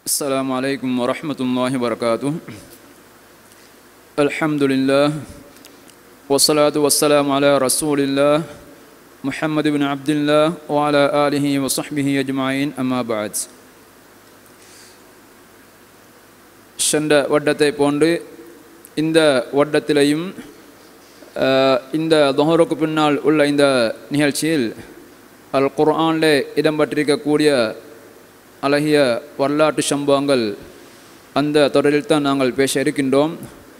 السلام عليكم ورحمة الله وبركاته الحمد لله والصلاة والسلام على رسول الله محمد بن عبد الله وعلى آله وصحبه أجمعين أما بعد சென்ற வட்டத்தை போன்று இந்த வட்டத்திலையும் அஹ், இந்த தொஹருக்கு பின்னால் உள்ள இந்த நிகழ்ச்சியில் அல் குர்ஆனில் இடம்பெற்றிருக்கக்கூடிய அழகிய வரலாற்று சம்பவங்கள் அந்த தொடரில் தான் நாங்கள் பேச இருக்கின்றோம்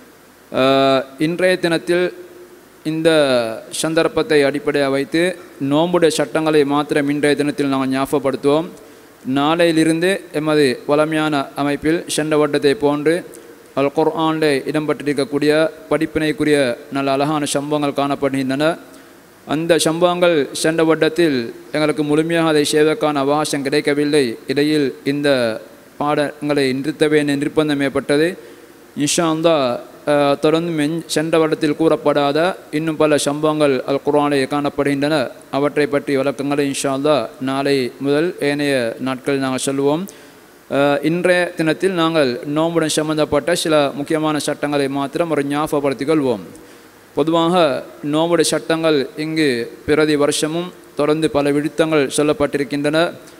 அஹ், இன்றைய தினத்தில் இந்த சந்தர்ப்பத்தை அடிப்படையாக வைத்து நோம்புடைய சட்டங்களை மாத்திரம் இன்றைய தினத்தில் நாங்கள் ஞாபகப்படுத்துவோம் நாளையிலிருந்து எமது வளமையான அமைப்பில் சென்ற வட்டத்தை போன்று அல் குர்ஆனில் இடம்பெற்றிருக்கக்கூடிய படிப்பினைக்குரிய நல்ல அழகான சம்பவங்கள் காணப்படுகின்றன அந்த சம்பவங்கள் சென்ற வட்டத்தில் எங்களுக்கு முழுமையாக அதை செய்வதற்கான அவகாசம் கிடைக்கவில்லை இடையில் இந்த பாடங்களை நிறுத்த வேண்டிய நிர்பந்தம் ஏற்பட்டது இன்ஷா அல்லா அஹ், தொடர்ந்து மென் சென்ற வருடத்தில் கூறப்படாத இன்னும் பல சம்பவங்கள் அல் குர்ஆனில் காணப்படுகின்றன அவற்றை பற்றி விளக்கங்களை இன்ஷா அல்லா நாளை முதல் ஏனைய நாட்களில் நாங்கள் சொல்லுவோம் அஹ், இன்றைய தினத்தில் நாங்கள் நோம்புடன் சம்பந்தப்பட்ட சில முக்கியமான சட்டங்களை மாத்திரம் ஒரு ஞாபகப்படுத்திக் கொள்வோம் பொதுவாக நோம்புடைய சட்டங்கள் இங்கு பிரதி வருஷமும் தொடர்ந்து பல விழுத்தங்கள் சொல்லப்பட்டிருக்கின்றன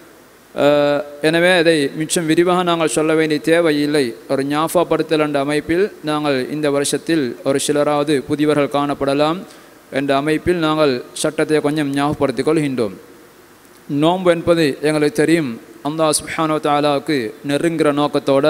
அஹ், எனவே அதை மிச்சம் விரிவாக நாங்கள் சொல்ல வேண்டிய தேவையில்லை ஒரு ஞாபகப்படுத்தல் என்ற அமைப்பில் நாங்கள் இந்த வருஷத்தில் ஒரு சிலராவது புதியவர்கள் காணப்படலாம் என்ற அமைப்பில் நாங்கள் சட்டத்தை கொஞ்சம் ஞாபகப்படுத்திக் கொள்கின்றோம் நோன்பு என்பது எங்களுக்கு தெரியும் அல்லாஹ் சுப்ஹானோ தாலாவுக்கு நெருங்குற நோக்கத்தோட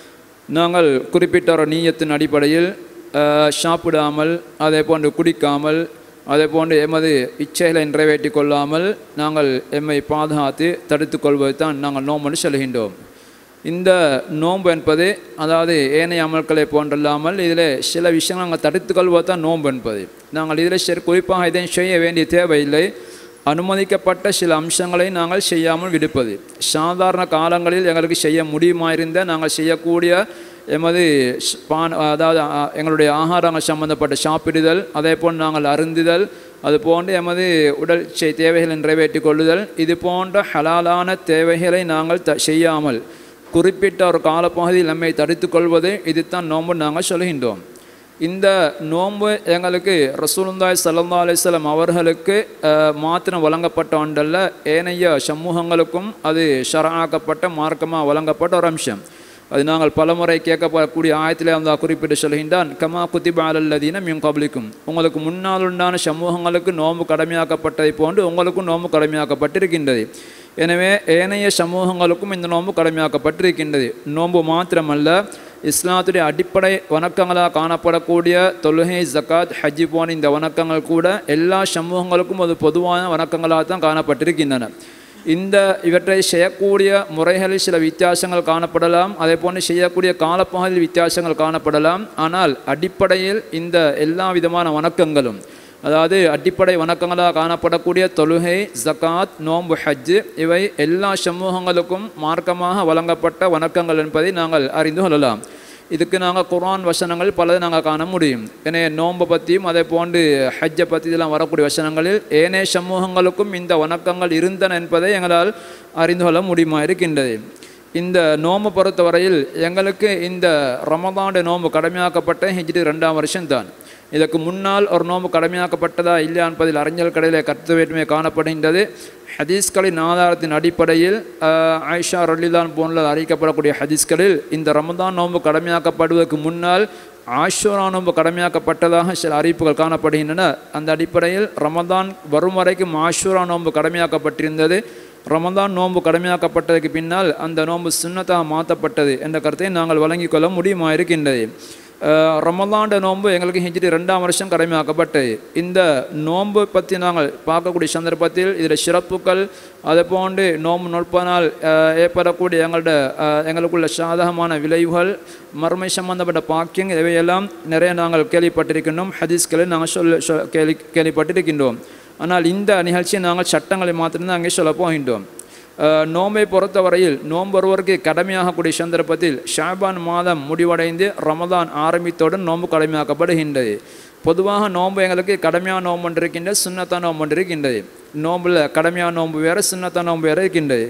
நாங்கள் குறிப்பிட்ட ஒரு நீயத்தின் அடிப்படையில் அஹ், சாப்பிடாமல் அதே போன்று குடிக்காமல் அதே போன்று எமது இச்சைகளை நிறைவேற்றி கொள்ளாமல் நாங்கள் எம்மை பாதுகாத்து தடுத்து கொள்வது தான் நாங்கள் நோம்புன்னு சொல்கின்றோம் இந்த நோன்பு என்பது அதாவது ஏனைய அமல்களை போன்றல்லாமல் இதில் சில விஷயங்கள் நாங்கள் தடுத்து கொள்வது தான் நோன்பு என்பது நாங்கள் இதில் சரி குறிப்பாக இதை செய்ய வேண்டிய தேவையில்லை அனுமதிக்கப்பட்ட சில அம்சங்களை நாங்கள் செய்யாமல் விடுப்பது சாதாரண காலங்களில் எங்களுக்கு செய்ய முடியுமா இருந்த நாங்கள் செய்யக்கூடிய எமது ஸ்- பான் அதாவது அ, எங்களுடைய ஆகாரங்கள் சம்பந்தப்பட்ட சாப்பிடுதல் அதே போன்று நாங்கள் அருந்துதல் அது போன்று எமது உடல் செய் தேவைகளை நிறைவேற்றி கொள்ளுதல் இது போன்ற ஹலாலான தேவைகளை நாங்கள் த செய்யாமல் குறிப்பிட்ட ஒரு காலப்பகுதியில் நம்மை தடுத்து கொள்வது இதுதான் நோன்பு நாங்கள் சொல்கின்றோம் இந்த நோன்பு எங்களுக்கு ரசூலுல்லாய் சல்லா அலிஸ்லாம் அவர்களுக்கு அஹ், மாத்திரம் வழங்கப்பட்ட ஒன்றல்ல ஏனைய சமூகங்களுக்கும் அது ஷராக்கப்பட்ட மார்க்கமாக வழங்கப்பட்ட ஒரு அம்சம் அது நாங்கள் பலமுறை கேட்கப்படக்கூடிய ஆயத்திலே அந்த குறிப்பிட்டு சொல்கின்றான் கமா குத்திப அலல்லதீன மின் கபலிக்கும் உங்களுக்கு முன்னால் உண்டான சமூகங்களுக்கு நோன்பு கடமையாக்கப்பட்டதை போன்று உங்களுக்கும் நோன்பு கடமையாக்கப்பட்டிருக்கின்றது எனவே ஏனைய சமூகங்களுக்கும் இந்த நோன்பு கடமையாக்கப்பட்டிருக்கின்றது நோன்பு மாத்திரமல்ல இஸ்லாத்துடைய அடிப்படை வணக்கங்களாக காணப்படக்கூடிய தொழுகை ஜக்காத் ஹஜ்ஜி போன்ற இந்த வணக்கங்கள் கூட எல்லா சமூகங்களுக்கும் அது பொதுவான வணக்கங்களாக தான் காணப்பட்டிருக்கின்றன இந்த இவற்றை செய்யக்கூடிய முறைகளில் சில வித்தியாசங்கள் காணப்படலாம் அதே போன்று செய்யக்கூடிய காலப்பகுதியில் வித்தியாசங்கள் காணப்படலாம் ஆனால் அடிப்படையில் இந்த எல்லா விதமான வணக்கங்களும் அதாவது அடிப்படை வணக்கங்களாக காணப்படக்கூடிய தொழுகை ஜகாத் நோன்பு ஹஜ்ஜு இவை எல்லா சமூகங்களுக்கும் மார்க்கமாக வழங்கப்பட்ட வணக்கங்கள் என்பதை நாங்கள் அறிந்து கொள்ளலாம் இதுக்கு நாங்கள் குர்ஆன் வசனங்கள் பலது நாங்கள் காண முடியும் எனவே நோன்பை பற்றியும் அதே போன்று ஹஜ்ஜை பற்றி இதெல்லாம் வரக்கூடிய வசனங்களில் ஏனைய சமூகங்களுக்கும் இந்த வணக்கங்கள் இருந்தன என்பதை எங்களால் அறிந்து கொள்ள முடியுமா இருக்கின்றது இந்த நோம்பு பொறுத்தவரையில் எங்களுக்கு இந்த ரமதானுடைய நோன்பு கடமையாக்கப்பட்ட ஹிஜ்ரி ரெண்டாம் வருஷம்தான் இதற்கு முன்னால் ஒரு நோன்பு கடமையாக்கப்பட்டதா இல்லையா என்பதில் அறிஞர் கடையில் கருத்து வேற்றுமை காணப்படுகின்றது ஹதீஸ்களின் ஆதாரத்தின் அடிப்படையில் ஆஹ், ஆயிஷா ரலிதான் போன்ற அறிவிக்கப்படக்கூடிய ஹதீஸ்களில் இந்த ரமதான் நோன்பு கடமையாக்கப்படுவதற்கு முன்னால் ஆஷூரா நோன்பு கடமையாக்கப்பட்டதாக சில அறிவிப்புகள் காணப்படுகின்றன அந்த அடிப்படையில் ரமதான் வரும் வரைக்கும் ஆஷூரா நோன்பு கடமையாக்கப்பட்டிருந்தது ரமதான் நோன்பு கடமையாக்கப்பட்டதுக்கு பின்னால் அந்த நோன்பு சுன்னத்தாக மாற்றப்பட்டது என்ற கருத்தை நாங்கள் வழங்கிக் கொள்ள முடியுமா இருக்கின்றது அஹ் ரமலாண்ட நோன்பு எங்களுக்கு ஹிஜ்ரி ரெண்டாம் வருஷம் கடமையாக்கப்பட்டது இந்த நோன்பு பற்றி நாங்கள் பார்க்கக்கூடிய சந்தர்ப்பத்தில் இதில் சிறப்புகள் அதை போன்று நோன்பு நோற்பனால் அஹ், ஏற்படக்கூடிய எங்களோட அஹ், எங்களுக்குள்ள சாதகமான விளைவுகள் மறுமை சம்பந்தப்பட்ட பாக்கியங்கள் இவையெல்லாம் நிறைய நாங்கள் கேள்விப்பட்டிருக்கின்றோம் ஹதீஸ்களில் நாங்கள் சொல்ல சொ- கேள்வி கேள்விப்பட்டிருக்கின்றோம் ஆனால் இந்த நிகழ்ச்சியை நாங்கள் சட்டங்களை மாத்திரம்தான் அங்கே சொல்ல போகின்றோம் அஹ், நோன்பை பொறுத்தவரையில் நோன்பு ஒருவருக்கு கடமையாகக்கூடிய சந்தர்ப்பத்தில் ஷாபான் மாதம் முடிவடைந்து ரமதான் ஆரம்பித்தவுடன் நோன்பு கடமையாக்கப்படுகின்றது பொதுவாக நோன்பு எங்களுக்கு கடமையான நோன்பு ஒன்று இருக்கின்றது சுண்ணத்தான் நோன்பு ஒன்று இருக்கின்றது நோம்பில் கடமையான நோன்பு வேறு சுண்ணத்தான் நோன்பு வேறு இருக்கின்றது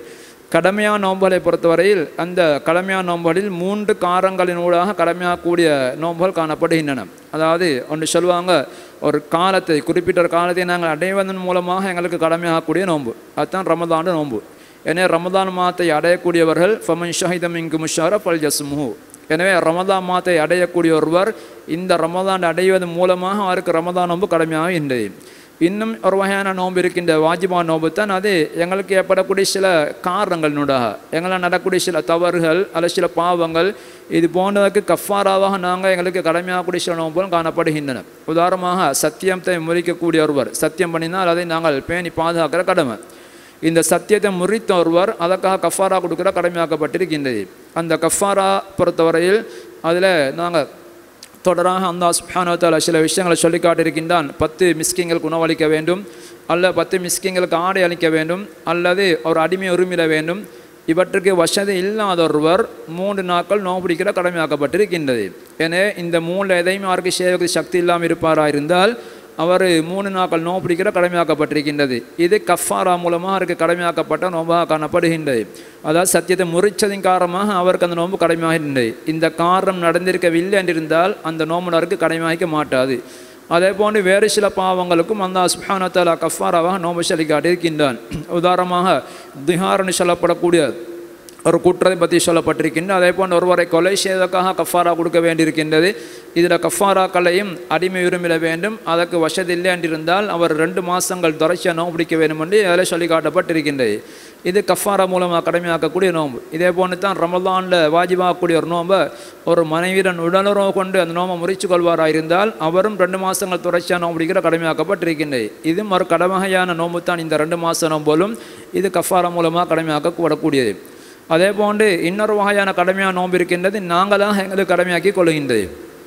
கடமையான நோன்புகளை பொறுத்தவரையில் அந்த கடமையான நோன்புகளில் மூன்று காரங்களின் ஊடாக கடமையாகக்கூடிய நோன்புகள் காணப்படுகின்றன அதாவது ஒன்று சொல்லுவாங்க ஒரு காலத்தை குறிப்பிட்ட ஒரு காலத்தை நாங்கள் அடைவதன் மூலமாக எங்களுக்கு கடமையாகக்கூடிய நோன்பு அதுதான் ரமதான நோன்பு எனவே ரமதான் மாதத்தை அடையக்கூடியவர்கள் ஃபமன் ஷஹிதம் இங்கு முஷார பல் ஜஸ்முஹு எனவே ரமதான் மாதத்தை அடையக்கூடிய ஒருவர் இந்த ரமதான் அடைவதன் மூலமாக அவருக்கு ரமதான் நோன்பு கடமையாகின்றது இன்னும் ஒரு வகையான நோன்பு இருக்கின்ற வாஜிபா நோன்பு தான் அது எங்களுக்கு ஏற்படக்கூடிய சில காரணங்களினூடாக எங்களால் நடக்கூடிய சில தவறுகள் அல்லது சில பாவங்கள் இது போன்றதற்கு கஃபாராவாக நாங்கள் எங்களுக்கு கடமையாகக்கூடிய சில நோன்புகள் காணப்படுகின்றன உதாரணமாக சத்தியத்தை முறிக்கக்கூடிய ஒருவர் சத்தியம் பண்ணினால் அதை நாங்கள் பேணி பாதுகாக்கிற கடமை இந்த சத்தியத்தை முறித்த ஒருவர் அதற்காக கஃபாரா கொடுக்குற கடமையாக்கப்பட்டிருக்கின்றது அந்த கஃபாரா பொறுத்தவரையில் அதில் நாங்கள் தொடராக அந்த சுப்ஹானவத்தால் சில விஷயங்களை சொல்லி காட்டியிருக்கின்றான் பத்து மிஸ்கிங்களுக்கு உணவளிக்க வேண்டும் அல்ல பத்து மிஸ்கிங்களுக்கு ஆடை அளிக்க வேண்டும் அல்லது ஒரு அடிமை உரிமையிட வேண்டும் இவற்றுக்கு வசதி இல்லாத ஒருவர் மூன்று நாட்கள் நோபிடிக்கிற கடமையாக்கப்பட்டிருக்கின்றது எனவே இந்த மூணு எதையும் யாருக்கு செய்வதற்கு சக்தி இல்லாமல் இருப்பாரா இருந்தால் அவர் மூணு நாட்கள் நோன்பு பிடிக்கிற கடமையாக்கப்பட்டிருக்கின்றது இது கஃபாரா மூலமாக அவருக்கு கடமையாக்கப்பட்ட நோம்பாக காணப்படுகின்றது அதாவது சத்தியத்தை முறிச்சதின் காரணமாக அவருக்கு அந்த நோன்பு கடமையாகின்றது இந்த காரணம் நடந்திருக்கவில்லை என்றிருந்தால் அந்த நோம்புனருக்கு கடமையாகிக்க மாட்டாது அதே போன்று வேறு சில பாவங்களுக்கும் அந்த சுஹானத்தாலா கஃபாராவாக நோம்பு சொல்லி காட்டியிருக்கின்றான் உதாரணமாக திஹார்னு சொல்லப்படக்கூடிய ஒரு குற்றத்தை பற்றி சொல்லப்பட்டிருக்கின்ற அதே போன்று ஒருவரை கொலை செய்வதற்காக கஃபாரா கொடுக்க வேண்டியிருக்கின்றது இதில் கஃபாராக்களையும் அடிமை உரிமையிட வேண்டும் அதற்கு வசதி இல்லை என்றிருந்தால் அவர் ரெண்டு மாதங்கள் தொடர்ச்சியாக நோம்பு பிடிக்க வேண்டும் என்று அதில் சொல்லி காட்டப்பட்டிருக்கின்றது இது கஃபாரா மூலமாக கடமையாக்கக்கூடிய நோன்பு இதே போன்று தான் ரமலானில் வாஜிபாகக்கூடிய ஒரு நோன்பை ஒரு மனைவியரன் உடலுறவு கொண்டு அந்த நோம்பை முறிச்சு கொள்வாராக இருந்தால் அவரும் ரெண்டு மாதங்கள் தொடர்ச்சியாக நோம்பு பிடிக்கிற கடமையாக்கப்பட்டிருக்கின்றது இதுவும் ஒரு கடமையான நோன்பு தான் இந்த ரெண்டு மாத நோம்போலும் இது கஃபாரா மூலமாக கடமையாக்கப்படக்கூடியது அதே போன்று இன்னொரு வகையான கடமையான நோன்பு இருக்கின்றது நாங்கள் தான் எங்களுக்கு கடமையாக்கி கொள்கின்றது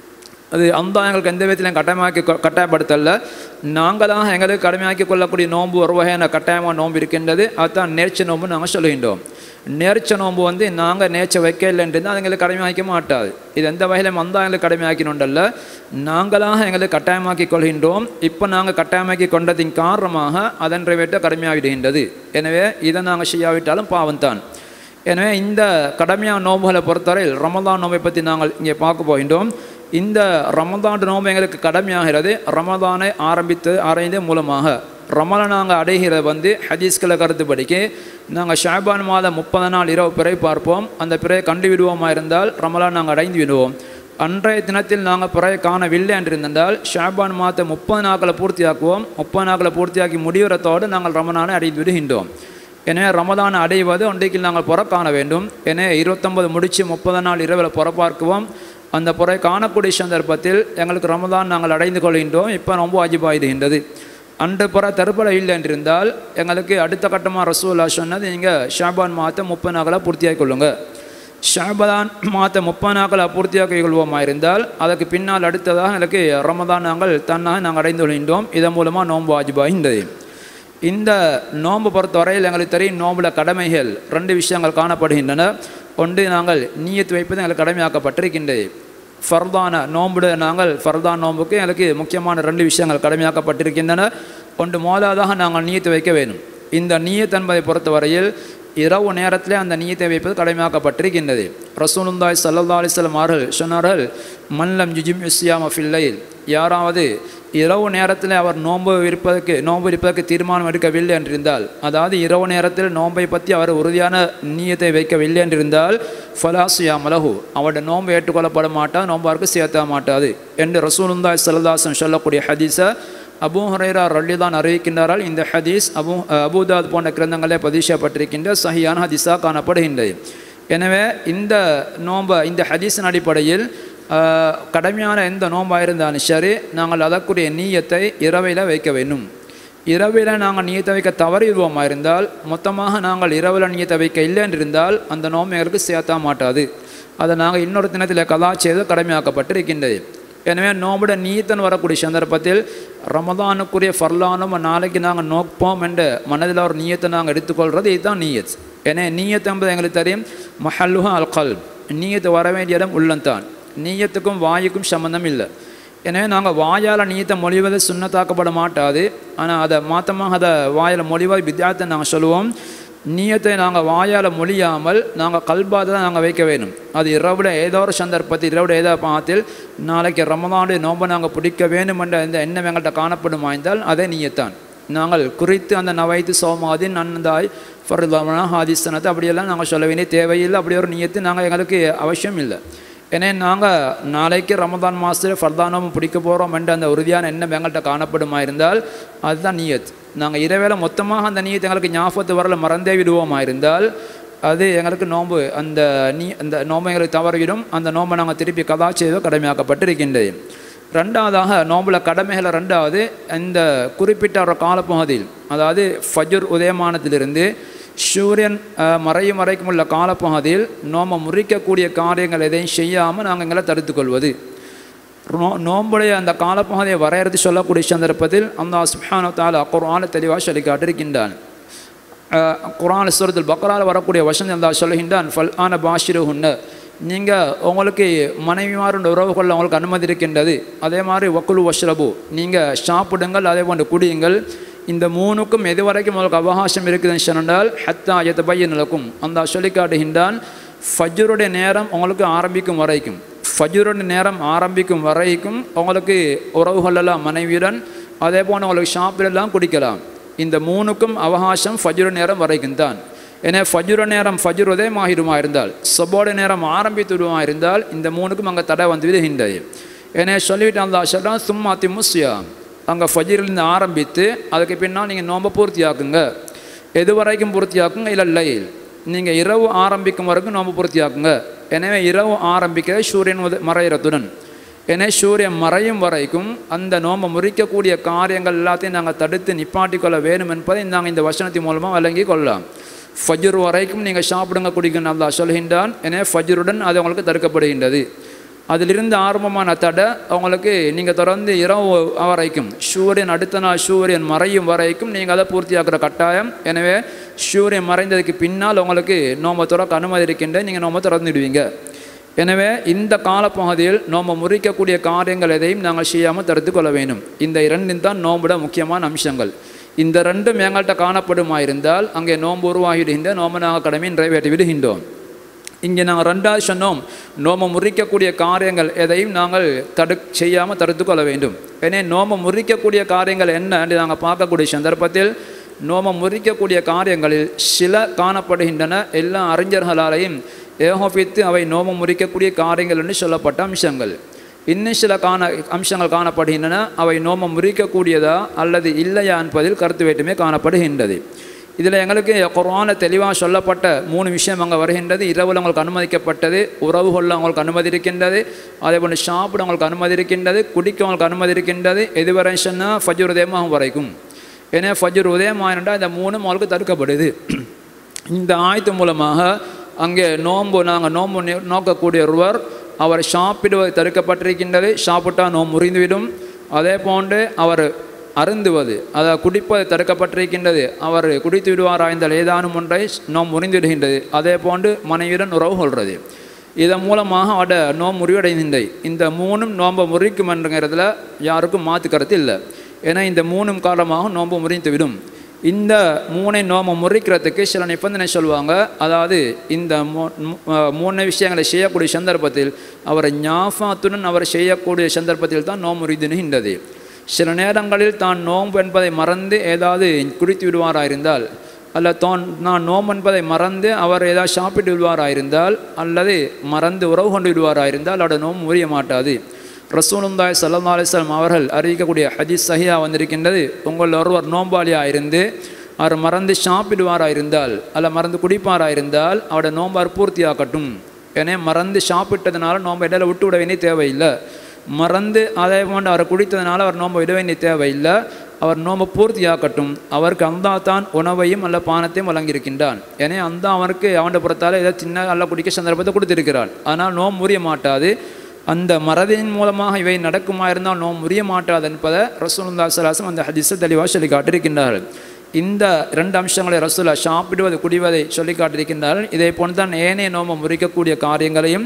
அது அந்த எங்களுக்கு எந்த விதத்திலையும் கட்டாயமாக்கி கொ- கட்டாயப்படுத்தல நாங்களாக எங்களுக்கு கடமையாக்கி கொள்ளக்கூடிய நோன்பு ஒரு வகையான கட்டாயமான நோன்பு இருக்கின்றது அதுதான் நேர்ச்ச நோன்பு நாங்கள் சொல்லுகின்றோம் நேர்ச்ச நோன்பு வந்து நாங்கள் நேர்ச்ச வைக்கலைன்றது அது எங்களுக்கு கடமையாக்க மாட்டாது இது எந்த வகையிலும் அந்த எங்களுக்கு கடமையாக்கினோண்டல்ல நாங்களாக எங்களுக்கு கட்டாயமாக்கி கொள்கின்றோம் இப்போ நாங்கள் கட்டாயமாக்கி கொண்டதின் காரணமாக அதன் நிறைவேற்ற கடமையாகிடுகின்றது எனவே இதை நாங்கள் செய்யாவிட்டாலும் பாவம்தான் எனவே இந்த கடமையான நோம்புகளை பொறுத்தவரையில் ரமதான் நோம்பை பற்றி நாங்கள் இங்கே பார்க்க போகின்றோம் இந்த ரமதான் நோம்பு எங்களுக்கு கடமையாகிறது ரமதானை ஆரம்பித்து ஆராய்ந்த மூலமாக ரமலை நாங்கள் அடைகிறது வந்து ஹதீஸ்களை கருத்துப்படிக்கு நாங்கள் ஷாபான் மாதம் முப்பது நாள் இரவு பிறை பார்ப்போம் அந்த பிறையை கண்டு விடுவோமா இருந்தால் ரமலான் நாங்கள் அடைந்து விடுவோம் அன்றைய தினத்தில் நாங்கள் பிறையை காணவில்லை என்றிருந்தால் ஷாபான் மாதம் முப்பது நாட்களை பூர்த்தியாக்குவோம் முப்பது நாட்களை பூர்த்தியாக்கி முடிவுறத்தோடு நாங்கள் ரமலானை அடைந்து விடுகின்றோம் எனவே ரமதானை அடைவது ஒன்றைக்கு நாங்கள் புற காண வேண்டும் எனவே இருபத்தொன்பது முடித்து முப்பது நாள் இரவில் புற பார்க்குவோம் அந்த புறை காணக்கூடிய சந்தர்ப்பத்தில் எங்களுக்கு ரமதான் நாங்கள் அடைந்து கொள்கின்றோம் இப்போ ரொம்ப வாஜிபாயுகின்றது அன்று புற தருப்பலை இல்லை என்றிருந்தால் எங்களுக்கு அடுத்த கட்டமாக ரசூல்லா சொன்னது நீங்கள் ஷாபான் மாதம் முப்பது நாட்களை பூர்த்தியாகி கொள்ளுங்கள் ஷாபான் மாதம் முப்பது நாட்களை பூர்த்தியாக்கி கொள்வோமா இருந்தால் அதற்கு பின்னால் அடுத்ததாக எனக்கு ரமதான் நாங்கள் தன்னாக நாங்கள் அடைந்து கொள்கின்றோம் இதன் மூலமாக நோன்பு வாஜிபாகின்றது இந்த நோன்பு பொறுத்தவரையில் எங்களுக்கு தெரியும் நோம்புல கடமைகள் ரெண்டு விஷயங்கள் காணப்படுகின்றன ஒன்று நாங்கள் நீயத்து வைப்பது எங்களுக்கு கடமையாக்கப்பட்டிருக்கின்றது ஃபர்தான நோம்புட நாங்கள் ஃபர்தான் நோம்புக்கு எங்களுக்கு முக்கியமான ரெண்டு விஷயங்கள் கடமையாக்கப்பட்டிருக்கின்றன ஒன்று முதலாவதாக நாங்கள் நீயத்து வைக்க வேண்டும் இந்த நீயத் என்பதை பொறுத்தவரையில் இரவு நேரத்திலே அந்த நீயத்தை வைப்பது கடமையாக்கப்பட்டிருக்கின்றது ரசூலுந்தாய் சல்லா அலிஸ்லம் அவர்கள் சொன்னார்கள் மல்லம் ஜுஜிம் இஸ்யாம் ஃபில்லைல் யாராவது இரவு நேரத்தில் அவர் நோன்பு இருப்பதற்கு நோன்பு இருப்பதற்கு தீர்மானம் எடுக்கவில்லை என்றிருந்தால் அதாவது இரவு நேரத்தில் நோன்பை பற்றி அவர் உறுதியான நீயத்தை வைக்கவில்லை என்றிருந்தால் ஃபலாசுயா மலஹு அவருடைய நோன்பு ஏற்றுக்கொள்ளப்பட மாட்டாது நோம்பாருக்கு சேர்த்த மாட்டாது என்று ரசூலுந்தாய் சல்லதாசன் சொல்லக்கூடிய ஹதீஸை அபூ ஹுரைரா ரல்லி தான் அறிவிக்கின்றார்கள் இந்த ஹதீஸ் அபு அபூதாத் போன்ற கிரந்தங்களே பதிஷப்பட்டிருக்கின்ற சஹியான ஹதீஸாக காணப்படுகின்றது எனவே இந்த நோன்பை இந்த ஹதீஸின் அடிப்படையில் ஆஹ், கடமையான எந்த நோம்பாக இருந்தாலும் சரி நாங்கள் அதற்குரிய நீயத்தை இரவையில் வைக்க வேண்டும் இரவில் நாங்கள் நீயத்தை வைக்க தவறிடுவோமா இருந்தால் மொத்தமாக நாங்கள் இரவில் நீயத்தை வைக்க இல்லை என்றிருந்தால் அந்த நோம்பு எங்களுக்கு சேர்த்தா மாட்டாது அதை நாங்கள் இன்னொரு தினத்தில் கதா செய்து கடமையாக்கப்பட்டிருக்கின்றது எனவே நோம்புட நீத்தன் வரக்கூடிய சந்தர்ப்பத்தில் ரமதானுக்குரிய ஃபர்லானும் நாளைக்கு நாங்கள் நோப்போம் என்ற மனதில் ஒரு நீயத்தை நாங்கள் எடுத்துக்கொள்கிறது இதுதான் நீயத் எனவே நீயத் என்பது எங்களுக்கு தெரியும் மஹல்லுஹா அல் கல்ப் நீயத்து வர வேண்டிய இடம் உள்ளந்தான் நீயத்துக்கும் வாயுக்கும் சம்மந்தம் இல்லை எனவே நாங்கள் வாயால் நீயத்தை மொழிவது சுண்ணத்தாக்கப்பட மாட்டாது ஆனால் அதை மாத்தமாக அதை வாயில் மொழிவது வித்தியாசத்தை நாங்கள் சொல்லுவோம் நீயத்தை நாங்கள் வாயால் மொழியாமல் நாங்கள் கல்பாத தான் நாங்கள் வைக்க வேணும் அது இரவுட ஏதோ ஒரு சந்தர்ப்பத்தில் இரவுட ஏதோ பாத்தில் நாளைக்கு ரமதானுடைய நோன்பை நாங்கள் பிடிக்க வேணும் என்ற இந்த எண்ணம் எங்கள்கிட்ட காணப்படுமா என்றால் அதே நீயத்தான் நாங்கள் குறித்து அந்த நவைத்து சோமாதி நன்னதாய் ஃபர்தமனா ஹாதிஸ்தனத்தை அப்படியெல்லாம் நாங்கள் சொல்ல வேண்டிய தேவையில்லை அப்படி ஒரு நீயத்து நாங்கள் எங்களுக்கு அவசியம் இல்லை ஏன்னா நாங்கள் நாளைக்கு ரமதான் மாதத்தில் ஃபர்தானோம் பிடிக்க போகிறோம் என்ற அந்த உறுதியான எண்ணம் எங்கள்கிட்ட காணப்படுமா இருந்தால் அதுதான் நீயத் நாங்கள் இரவேளை மொத்தமாக அந்த நீயத்தை எங்களுக்கு ஞாபகத்து வரல மறந்தே விடுவோமா இருந்தால் அது எங்களுக்கு நோன்பு அந்த நீ அந்த நோம்பை எங்களுக்கு தவறிவிடும் அந்த நோம்பை நாங்கள் திருப்பி கதா செய்வதோ கடமையாக்கப்பட்டிருக்கின்றது ரெண்டாவதாக நோம்புல கடமைகளை ரெண்டாவது இந்த குறிப்பிட்ட ஒரு காலப்பகுதியில் அதாவது ஃபஜுர் உதயமானத்திலிருந்து சூரியன் அஹ், மறையும் வரைக்கும் உள்ள காலப்பகுதியில் நோம்பை முறிக்கக்கூடிய காரியங்கள் எதையும் செய்யாமல் நாங்கள் எங்களை தடுத்துக்கொள்வது நோ நோம்புடைய அந்த காலப்பகுதியை வரையறுத்து சொல்லக்கூடிய சந்தர்ப்பத்தில் அந்த சுப்ஹானு தாலா குர்ஆனை தெளிவாக சொல்லி காட்டியிருக்கின்றான் அஹ், குர்ஆன் சூரத்தில் பக்ரால் வரக்கூடிய வசனம் அல்லா சொல்லுகின்றான் ஃபல் ஆன பாஷிருஹுன்ன நீங்கள் உங்களுக்கு மனைவிமாருடைய உறவுகளில் உங்களுக்கு அனுமதி இருக்கின்றது அதே மாதிரி வக்குலு வஷ்ரபு நீங்கள் சாப்பிடுங்கள் அதே போன்று குடியுங்கள் இந்த மூணுக்கும் எது வரைக்கும் உங்களுக்கு அவகாசம் இருக்குதுன்னு சொன்னால் ஹத்தா எத்த பையன் நடக்கும் அந்த சொல்லி காட்டுகின்றான் ஃபஜ்ருடைய நேரம் உங்களுக்கு ஆரம்பிக்கும் வரைக்கும் ஃபஜ்ருடைய நேரம் ஆரம்பிக்கும் வரைக்கும் உங்களுக்கு உறவுகள் எல்லாம் மனைவியுடன் அதே போன்று உங்களுக்கு ஷாப்பிலெல்லாம் குடிக்கலாம் இந்த மூணுக்கும் அவகாசம் ஃபஜ்ரு நேரம் வரைக்கும் தான் ஏன்னா ஃபஜ்ரு நேரம் ஃபஜ்ர் உதயமாகிடுமா இருந்தால் சொபோட நேரம் ஆரம்பித்து விடுமா இருந்தால் இந்த மூணுக்கும் அங்கே தடை வந்து விடுகின்றது ஏன்னா சொல்லிவிட்டு அந்த சொல்கிறான் சும்மா திமுசியா அங்கே ஃபஜ்ரிலிருந்து ஆரம்பித்து அதுக்கு பின்னால் நீங்கள் நோன்பை பூர்த்தியாக்குங்க எது வரைக்கும் பூர்த்தியாக்குங்க இல்லை இல்லை நீங்கள் இரவு ஆரம்பிக்கும் வரைக்கும் நோன்பு பூர்த்தியாக்குங்க எனவே இரவு ஆரம்பிக்கிற சூரியன் உத மறையிறத்துடன் எனவே சூரியன் மறையும் வரைக்கும் அந்த நோம்பை முறிக்கக்கூடிய காரியங்கள் எல்லாத்தையும் நாங்கள் தடுத்து நிப்பாட்டிக்கொள்ள வேணும் என்பதை நாங்கள் இந்த வசனத்தின் மூலமாக விளங்கி கொள்ளலாம் ஃபஜ்ர் வரைக்கும் நீங்கள் சாப்பிடுங்க குடிக்கணும் அல்லாஹ் சொல்கின்றான் எனவே ஃபஜ்ருடன் அது உங்களுக்கு தடுக்கப்படுகின்றது அதிலிருந்து ஆரம்பமான தடை அவங்களுக்கு நீங்கள் தொடர்ந்து இரவு வரைக்கும் சூரியன் அடுத்த நாள் சூரியன் மறையும் வரைக்கும் நீங்கள் அதை பூர்த்தியாக்குற கட்டாயம் எனவே சூரியன் மறைந்ததுக்கு பின்னால் உங்களுக்கு நோம்பை துறக்க அனுமதி இருக்கின்ற நீங்கள் நோம்பை திறந்துடுவீங்க எனவே இந்த காலப்பகுதியில் நோம்பை முறிக்கக்கூடிய காரியங்கள் எதையும் நாங்கள் செய்யாமல் தடுத்து கொள்ள வேண்டும் இந்த இரண்டும் தான் நோம்புட முக்கியமான அம்சங்கள் இந்த ரெண்டும் எங்கள்கிட்ட காணப்படுமா இருந்தால் அங்கே நோன்பு உருவாகிவிடுகின்ற நோம்பை நாங்கள் கடமையை நிறைவேற்றி விடுகின்றோம் இங்கே நாங்கள் ரெண்டாவது சொன்னோம் நோம முறிக்கக்கூடிய காரியங்கள் எதையும் நாங்கள் தடு செய்யாமல் தடுத்து கொள்ள வேண்டும் ஏனே நோம முறிக்கக்கூடிய காரியங்கள் என்ன என்று நாங்கள் பார்க்கக்கூடிய சந்தர்ப்பத்தில் நோம முறிக்கக்கூடிய காரியங்களில் சில காணப்படுகின்றன எல்லா அறிஞர்களாலையும் ஏகோபித்து அவை நோம முறிக்கக்கூடிய காரியங்கள் என்று சொல்லப்பட்ட அம்சங்கள் இன்னும் சில காண அம்சங்கள் காணப்படுகின்றன அவை நோம முறிக்கக்கூடியதா அல்லது இல்லையா என்பதில் கருத்து வேற்றுமை காணப்படுகின்றது இதில் எங்களுக்கு குர்ஆன தெளிவாக சொல்லப்பட்ட மூணு விஷயம் அங்கே வருகின்றது இரவில் உங்களுக்கு அனுமதிக்கப்பட்டது உறவுகளில் உங்களுக்கு அனுமதி இருக்கின்றது அதே போன்று சாப்பிட உங்களுக்கு அனுமதி இருக்கின்றது குடிக்க உங்களுக்கு அனுமதி இருக்கின்றது எதுவரை சொன்னால் ஃபஜ்ர் உதயமாகும் வரைக்கும் ஏன்னா ஃபஜ்ர் உதயமாகினா இந்த மூணும் உங்களுக்கு தடுக்கப்படுது இந்த ஆயத்து மூலமாக அங்கே நோன்பு நாங்கள் நோன்பு நி- நோக்கக்கூடிய ஒருவர் அவர் சாப்பிடுவது தடுக்கப்பட்டிருக்கின்றது சாப்பிட்டால் நோம்பு முறிந்துவிடும் அதே போன்று அவர் அருந்துவது அதை குடிப்பது தடுக்கப்பட்டிருக்கின்றது அவர் குடித்து விடுவாராய்ந்தால் ஏதானும் ஒன்றை நோம் முறிந்துவிடுகின்றது அதே போன்று மனைவியுடன் உறவு கொள்வது இதன் மூலமாக அவட நோம் முறிவடைகின்றது இந்த மூணும் நோம்பை முறிக்கும் என்றங்கிறதுல யாருக்கும் மாற்று கருத்து இல்லை ஏன்னா இந்த மூணும் காரணமாக நோம்பு முறிந்துவிடும் இந்த மூனை நோம்பை முறிக்கிறதுக்கு சில நிபந்தனை சொல்லுவாங்க அதாவது இந்த மூ- மூ- அஹ் மூணு விஷயங்களை செய்யக்கூடிய சந்தர்ப்பத்தில் அவரை ஞாபகத்துடன் அவர் செய்யக்கூடிய சந்தர்ப்பத்தில் தான் நோம்பு முறிதுனுகின்றது சில நேரங்களில் தான் நோன்பு என்பதை மறந்து ஏதாவது குடித்து விடுவாராயிருந்தால் அல்ல தோன் நான் நோம்பு என்பதை மறந்து அவர் ஏதாவது சாப்பிட்டு விடுவாராயிருந்தால் அல்லது மறந்து உறவு கொண்டு விடுவாராயிருந்தால் அவரோட நோம்பு முறிய மாட்டாது ரசூலுந்தாய் சல்லா அலிஸ்லாம் அவர்கள் அறிவிக்கக்கூடிய ஹதீஸ் சஹியா வந்திருக்கின்றது உங்கள் ஒருவர் நோம்பாளியாக இருந்து அவர் மறந்து சாப்பிடுவாராயிருந்தால் அல்ல மறந்து குடிப்பாராயிருந்தால் அவரோட நோம்பார் பூர்த்தியாக்கட்டும் ஏன்னா மறந்து சாப்பிட்டதுனால நோம்பை இடையில விட்டு விட வேண்டிய தேவையில்லை மறந்து அதே போன்று அவர் குடித்ததுனால அவர் நோம்பை விட வேண்டிய தேவையில்லை அவர் நோம்பை பூர்த்தியாக்கட்டும் அவருக்கு அந்தா தான் உணவையும் அல்ல பானத்தையும் வழங்கியிருக்கின்றான் ஏன்னா அந்த அவனுக்கு அவன் புறத்தால் ஏதோ சின்ன அல்ல குடிக்க சந்தர்ப்பத்தை கொடுத்திருக்கிறான் ஆனால் நோம்பு முறிய மாட்டாது அந்த மறதியின் மூலமாக இவை நடக்குமா இருந்தால் நோம்பு முறிய மாட்டாது என்பதை ரசூலுல்லா சலாசம் அந்த ஹதீஸை தெளிவாக சொல்லி காட்டியிருக்கின்றார்கள் இந்த ரெண்டு அம்சங்களை ரசூலா சாப்பிடுவது குடிவதை சொல்லி காட்டியிருக்கின்றார்கள் இதை போன்று தான் ஏனைய நோம்பை முறிக்கக்கூடிய காரியங்களையும்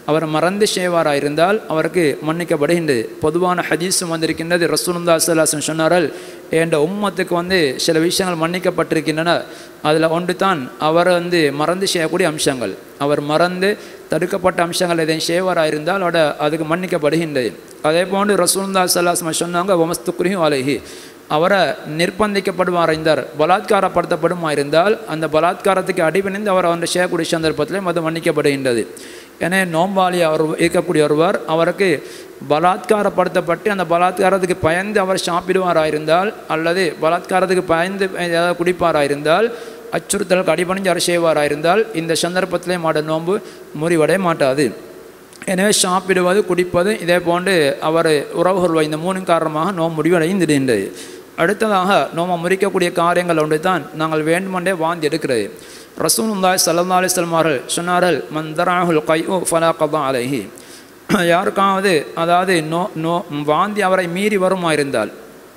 அவர் மறந்து செய்வாராக இருந்தால் அவருக்கு மன்னிக்கப்படுகின்றது பொதுவான ஹதீஸும் வந்திருக்கின்றது ரசூலுல்லா சல்லாசன் சொன்னார்கள் என்ற உம்மத்துக்கு வந்து சில விஷயங்கள் மன்னிக்கப்பட்டிருக்கின்றன அதில் ஒன்று தான் அவர் வந்து மறந்து செய்யக்கூடிய அம்சங்கள் அவர் மறந்து தடுக்கப்பட்ட அம்சங்கள் எதையும் செய்வாராக இருந்தால் அவட அதுக்கு மன்னிக்கப்படுகின்றது அதே போன்று ரசூலுல்லா சல்லாஸ்மா சொன்னாங்க வமஸ்துக்குரியும் அலஹி அவரை நிர்பந்திக்கப்படுவார் இருந்தார் பலாத்காரப்படுத்தப்படுமா இருந்தால் அந்த பலாத்காரத்துக்கு அடிபணிந்து அவர் அவருடைய செய்யக்கூடிய சந்தர்ப்பத்திலும் அது மன்னிக்கப்படுகின்றது எனவே நோம்பாளி அவர் இருக்கக்கூடிய ஒருவர் அவருக்கு பலாத்காரப்படுத்தப்பட்டு அந்த பலாத்காரத்துக்கு பயந்து அவர் சாப்பிடுவாராக இருந்தால் அல்லது பலாத்காரத்துக்கு பயந்து ஏதாவது குடிப்பாராக இருந்தால் அச்சுறுத்தலுக்கு அடிபணிஞ்சு அவர் செய்வாராக இருந்தால் இந்த சந்தர்ப்பத்திலே மாட நோன்பு முறிவடைய மாட்டாது எனவே சாப்பிடுவது குடிப்பது இதே போன்று அவர் உறவுகள் இந்த மூணு காரணமாக நோம்பு முடிவடைந்திருக்கின்றது அடுத்ததாக நோம முறிக்கக்கூடிய காரியங்கள் ஒன்று தான் நாங்கள் வேண்டுமென்றே வாந்தி எடுக்கிறது ரசூலுல்லாய் சல்லா அலிஸ்லம் அவர்கள் சொன்னார்கள் மந்தராகுல் கை ஓ ஃபலா கதா அலைஹி யாருக்காவது அதாவது நோ நோ வாந்தி அவரை மீறி வருமா இருந்தால்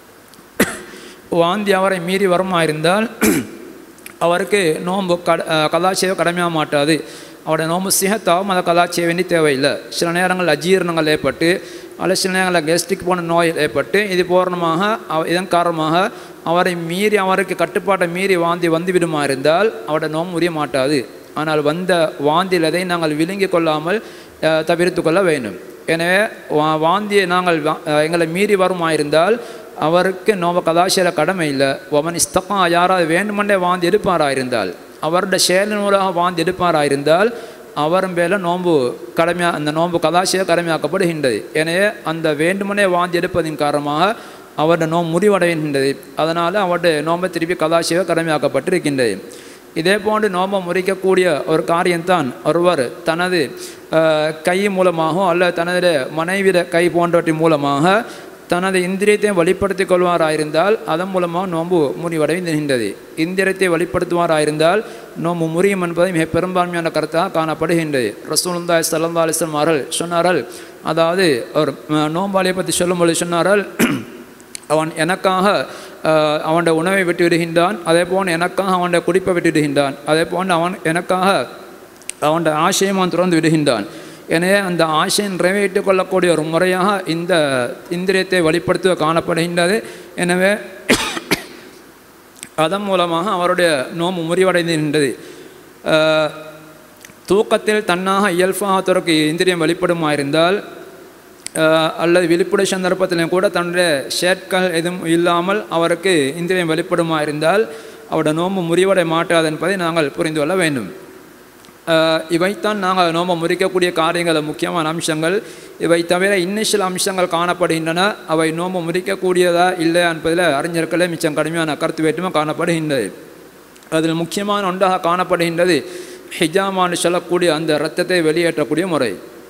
வாந்தி அவரை மீறி வருமா இருந்தால் அவருக்கு நோன்பு கட கலாச்சேவை கடமையாக மாட்டாது அவருடைய நோம்பு சிகத்தாகவும் அதை கலாச்சேய வேண்டி தேவையில்லை சில நேரங்கள் அஜீரணங்கள் ஏற்பட்டு அல்லது சில நேரங்களில் கெஸ்டிக் போன நோய் ஏற்பட்டு இது பூரணமாக அவ இதன் காரணமாக அவரை மீறி அவருக்கு கட்டுப்பாட்டை மீறி வாந்தி வந்து விடுமா இருந்தால் அவருடைய நோம்பு உரிய மாட்டாது ஆனால் வந்த வாந்தியில் எதை நாங்கள் விழுங்கி கொள்ளாமல் தவிர்த்து கொள்ள வேண்டும் எனவே வா வாந்தியை நாங்கள் எங்களை மீறி வருமாயிருந்தால் அவருக்கு நோப கதாசிர கடமை இல்லை ஒமன் இஸ்தகா யாராவது வேண்டுமென்றே வாந்தி எடுப்பாராக இருந்தால் அவருடைய செயலின் மூலமாக வாந்தி எடுப்பாராக இருந்தால் அவர் மேலே நோன்பு கடமையாக அந்த நோன்பு கதாசிய கடமையாக்கப்படுகின்றது எனவே அந்த வேண்டுமெனே வாந்தி எடுப்பதின் காரணமாக அவருடைய நோம்பு முடிவடைகின்றது அதனால் அவருடைய நோம்பை திருப்பி கதாசிய கடமையாக்கப்பட்டிருக்கின்றது இதே போன்று நோம்பை முறிக்கக்கூடிய ஒரு காரியம்தான் ஒருவர் தனது கை மூலமாகவோ அல்லது தனது மனைவிட கை போன்றவற்றின் மூலமாக தனது இந்திரியத்தை வெளிப்படுத்திக் கொள்வாராயிருந்தால் அதன் மூலமாக நோன்பு முறிவடைகின்றது இந்திரியத்தை வெளிப்படுத்துவாராயிருந்தால் நோம்பு முறியும் என்பதை மிக பெரும்பான்மையான கருத்தாக காணப்படுகின்றது ரசூலுந்தாய் சல்லா அலிஸ்லம் அவர்கள் சொன்னார்கள் அதாவது ஒரு நோம்பாளியை பற்றி சொல்லும்போது சொன்னார்கள் அவன் எனக்காக அவனுடைய உணவை விட்டு விடுகின்றான் அதே போன்று எனக்காக அவனுடைய குடிப்பை விட்டு விடுகின்றான் அதே போன்று அவன் எனக்காக அவனுடைய ஆசையும் அவன் திறந்து விடுகின்றான் எனவே அந்த ஆசையை நிறைவேற்றிக் கொள்ளக்கூடிய ஒரு முறையாக இந்த இந்திரியத்தை வெளிப்படுத்த காணப்படுகின்றது எனவே அதன் மூலமாக அவருடைய நோம்பு முறிவடைந்திருந்தது தூக்கத்தில் தன்னாக இயல்பாக துறக்கு இந்திரியம் வெளிப்படுமாயிருந்தால் அல்லது வெளிப்படை சந்தர்ப்பத்திலும் கூட தன்னுடைய ஷேட்கள் எதுவும் இல்லாமல் அவருக்கு இந்திரியம் வெளிப்படுமா இருந்தால் அவருடைய நோம்பு முறிவடை மாட்டாது என்பதை நாங்கள் புரிந்து கொள்ள வேண்டும் இவைத்தான் நாங்கள் நோம்பை முறிக்கக்கூடிய காரியங்கள் முக்கியமான அம்சங்கள் இவை தவிர இன்னும் சில அம்சங்கள் காணப்படுகின்றன அவை நோம்பு முறிக்கக்கூடியதா இல்லையா என்பதில் அறிஞர்களே மிச்சம் கடுமையான கருத்து வேற்றுமை காணப்படுகின்றது அதில் முக்கியமான ஒன்றாக காணப்படுகின்றது ஹிஜாமான்னு சொல்லக்கூடிய அந்த இரத்தத்தை வெளியேற்றக்கூடிய முறை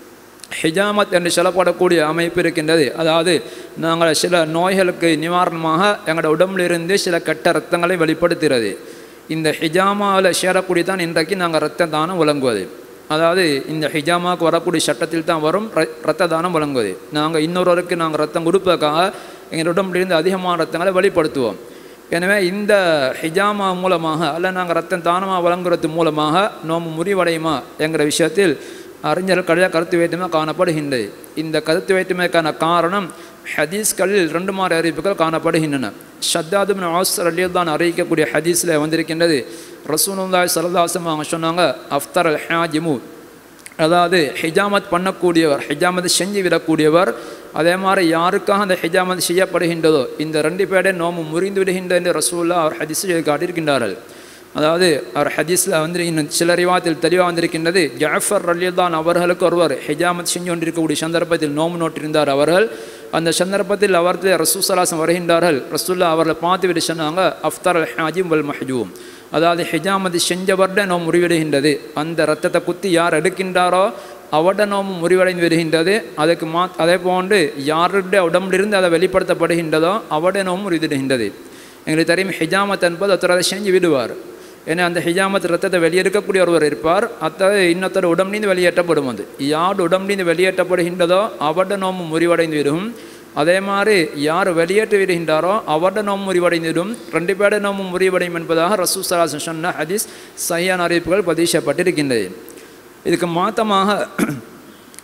ஹிஜாமத் என்று சொல்லப்படக்கூடிய அமைப்பு இருக்கின்றது அதாவது நாங்கள் சில நோய்களுக்கு நிவாரணமாக எங்களோட உடம்பிலிருந்து சில கெட்ட ரத்தங்களை வெளிப்படுத்துகிறது இந்த ஹிஜாமாவில் சேரக்கூடிய தான் இன்றைக்கு நாங்கள் இரத்த தானம் வழங்குவது அதாவது இந்த ஹிஜாமாவுக்கு வரக்கூடிய சட்டத்தில் தான் வரும் இரத்த தானம் வழங்குவது நாங்கள் இன்னொருவருக்கு நாங்கள் ரத்தம் கொடுப்பதற்காக எங்கள் உடம்பிலிருந்து அதிகமான ரத்தங்களை வெளிப்படுத்துவோம் எனவே இந்த ஹிஜாமா மூலமாக அல்ல நாங்கள் ரத்தம் தானமாக வழங்குறது மூலமாக நோம்பு முறிவடையுமா என்கிற விஷயத்தில் அறிஞர்கள் கடையாக கருத்து வேற்றுமை காணப்படுகின்றது இந்த கருத்து வேற்றுமைக்கான காரணம் ஹதீஸ்களில் ரெண்டு மாறு அறிவிப்புகள் காணப்படுகின்றன ஷத்தாதுபின் ஆசர் அலியில் தான் அறிவிக்கக்கூடிய ஹதீஸில் வந்திருக்கின்றது ரசூலுல்லாய் சரதாசம் அவங்க சொன்னாங்க அஃப்தர் அல் ஹாஜிமு அதாவது ஹிஜாமத் பண்ணக்கூடியவர் ஹிஜாமத் செஞ்சு விடக்கூடியவர் அதே மாதிரி யாருக்காக அந்த ஹிஜாமத் செய்யப்படுகின்றதோ இந்த ரெண்டு பேரை நோம்பு முறிந்து விடுகின்ற என்று ரசூல்லா அவர் ஹதீஸ் காட்டியிருக்கின்றார்கள் அதாவது அவர் ஹதீஸில் வந்து இன்னும் சில ரிவாத்தில் தெளிவாக வந்திருக்கின்றது ஜாஃபர் ரலிதான் அவர்களுக்கு ஒருவர் ஹிஜாமத் செஞ்சு கொண்டிருக்கக்கூடிய சந்தர்ப்பத்தில் நோம்பு நோட்டிருந்தார் அவர்கள் அந்த சந்தர்ப்பத்தில் அவர்கள் ரசூசலாசம் வருகின்றார்கள் ரசூல்லா அவர்களை பார்த்து விட்டு சொன்னாங்க அஃப்தர் அல் ஹாஜிம் வல் மஹஜூம் அதாவது ஹிஜாமதி செஞ்சவருடைய நோம் முறிவடைகின்றது அந்த ரத்தத்தை குத்தி யார் எடுக்கின்றாரோ அவட நோம்பு முறிவடைந்து வருகின்றது அதுக்கு மா அதே போன்று யாருடைய உடம்பிலிருந்து அதை வெளிப்படுத்தப்படுகின்றதோ அவட நோம்பு முறிவிடுகின்றது எங்களுக்கு தெரியும் ஹிஜாமத் என்பது ஒருத்தர் செஞ்சு விடுவார் ஏன்னா அந்த ஹிஜாமத் ரத்தத்தை வெளியெடுக்கக்கூடிய ஒருவர் இருப்பார் அத்தது இன்னொருத்தர் உடம்புலேருந்து வெளியேற்றப்படும் அது யார் உடம்புலேருந்து வெளியேற்றப்படுகின்றதோ அவட நோம்பு முறிவடைந்து விடும் அதே மாதிரி யார் வெளியேற்றி விடுகின்றாரோ அவட நோம்பு முறிவடைந்துவிடும் ரெண்டு பேட நோம்பு முறிவடையும் என்பதாக ரசூ சலாசன் சொன்ன ஹதீஸ் சையான அறிவிப்புகள் பதிவு செய்யப்பட்டிருக்கின்றது இதுக்கு மாத்தமாக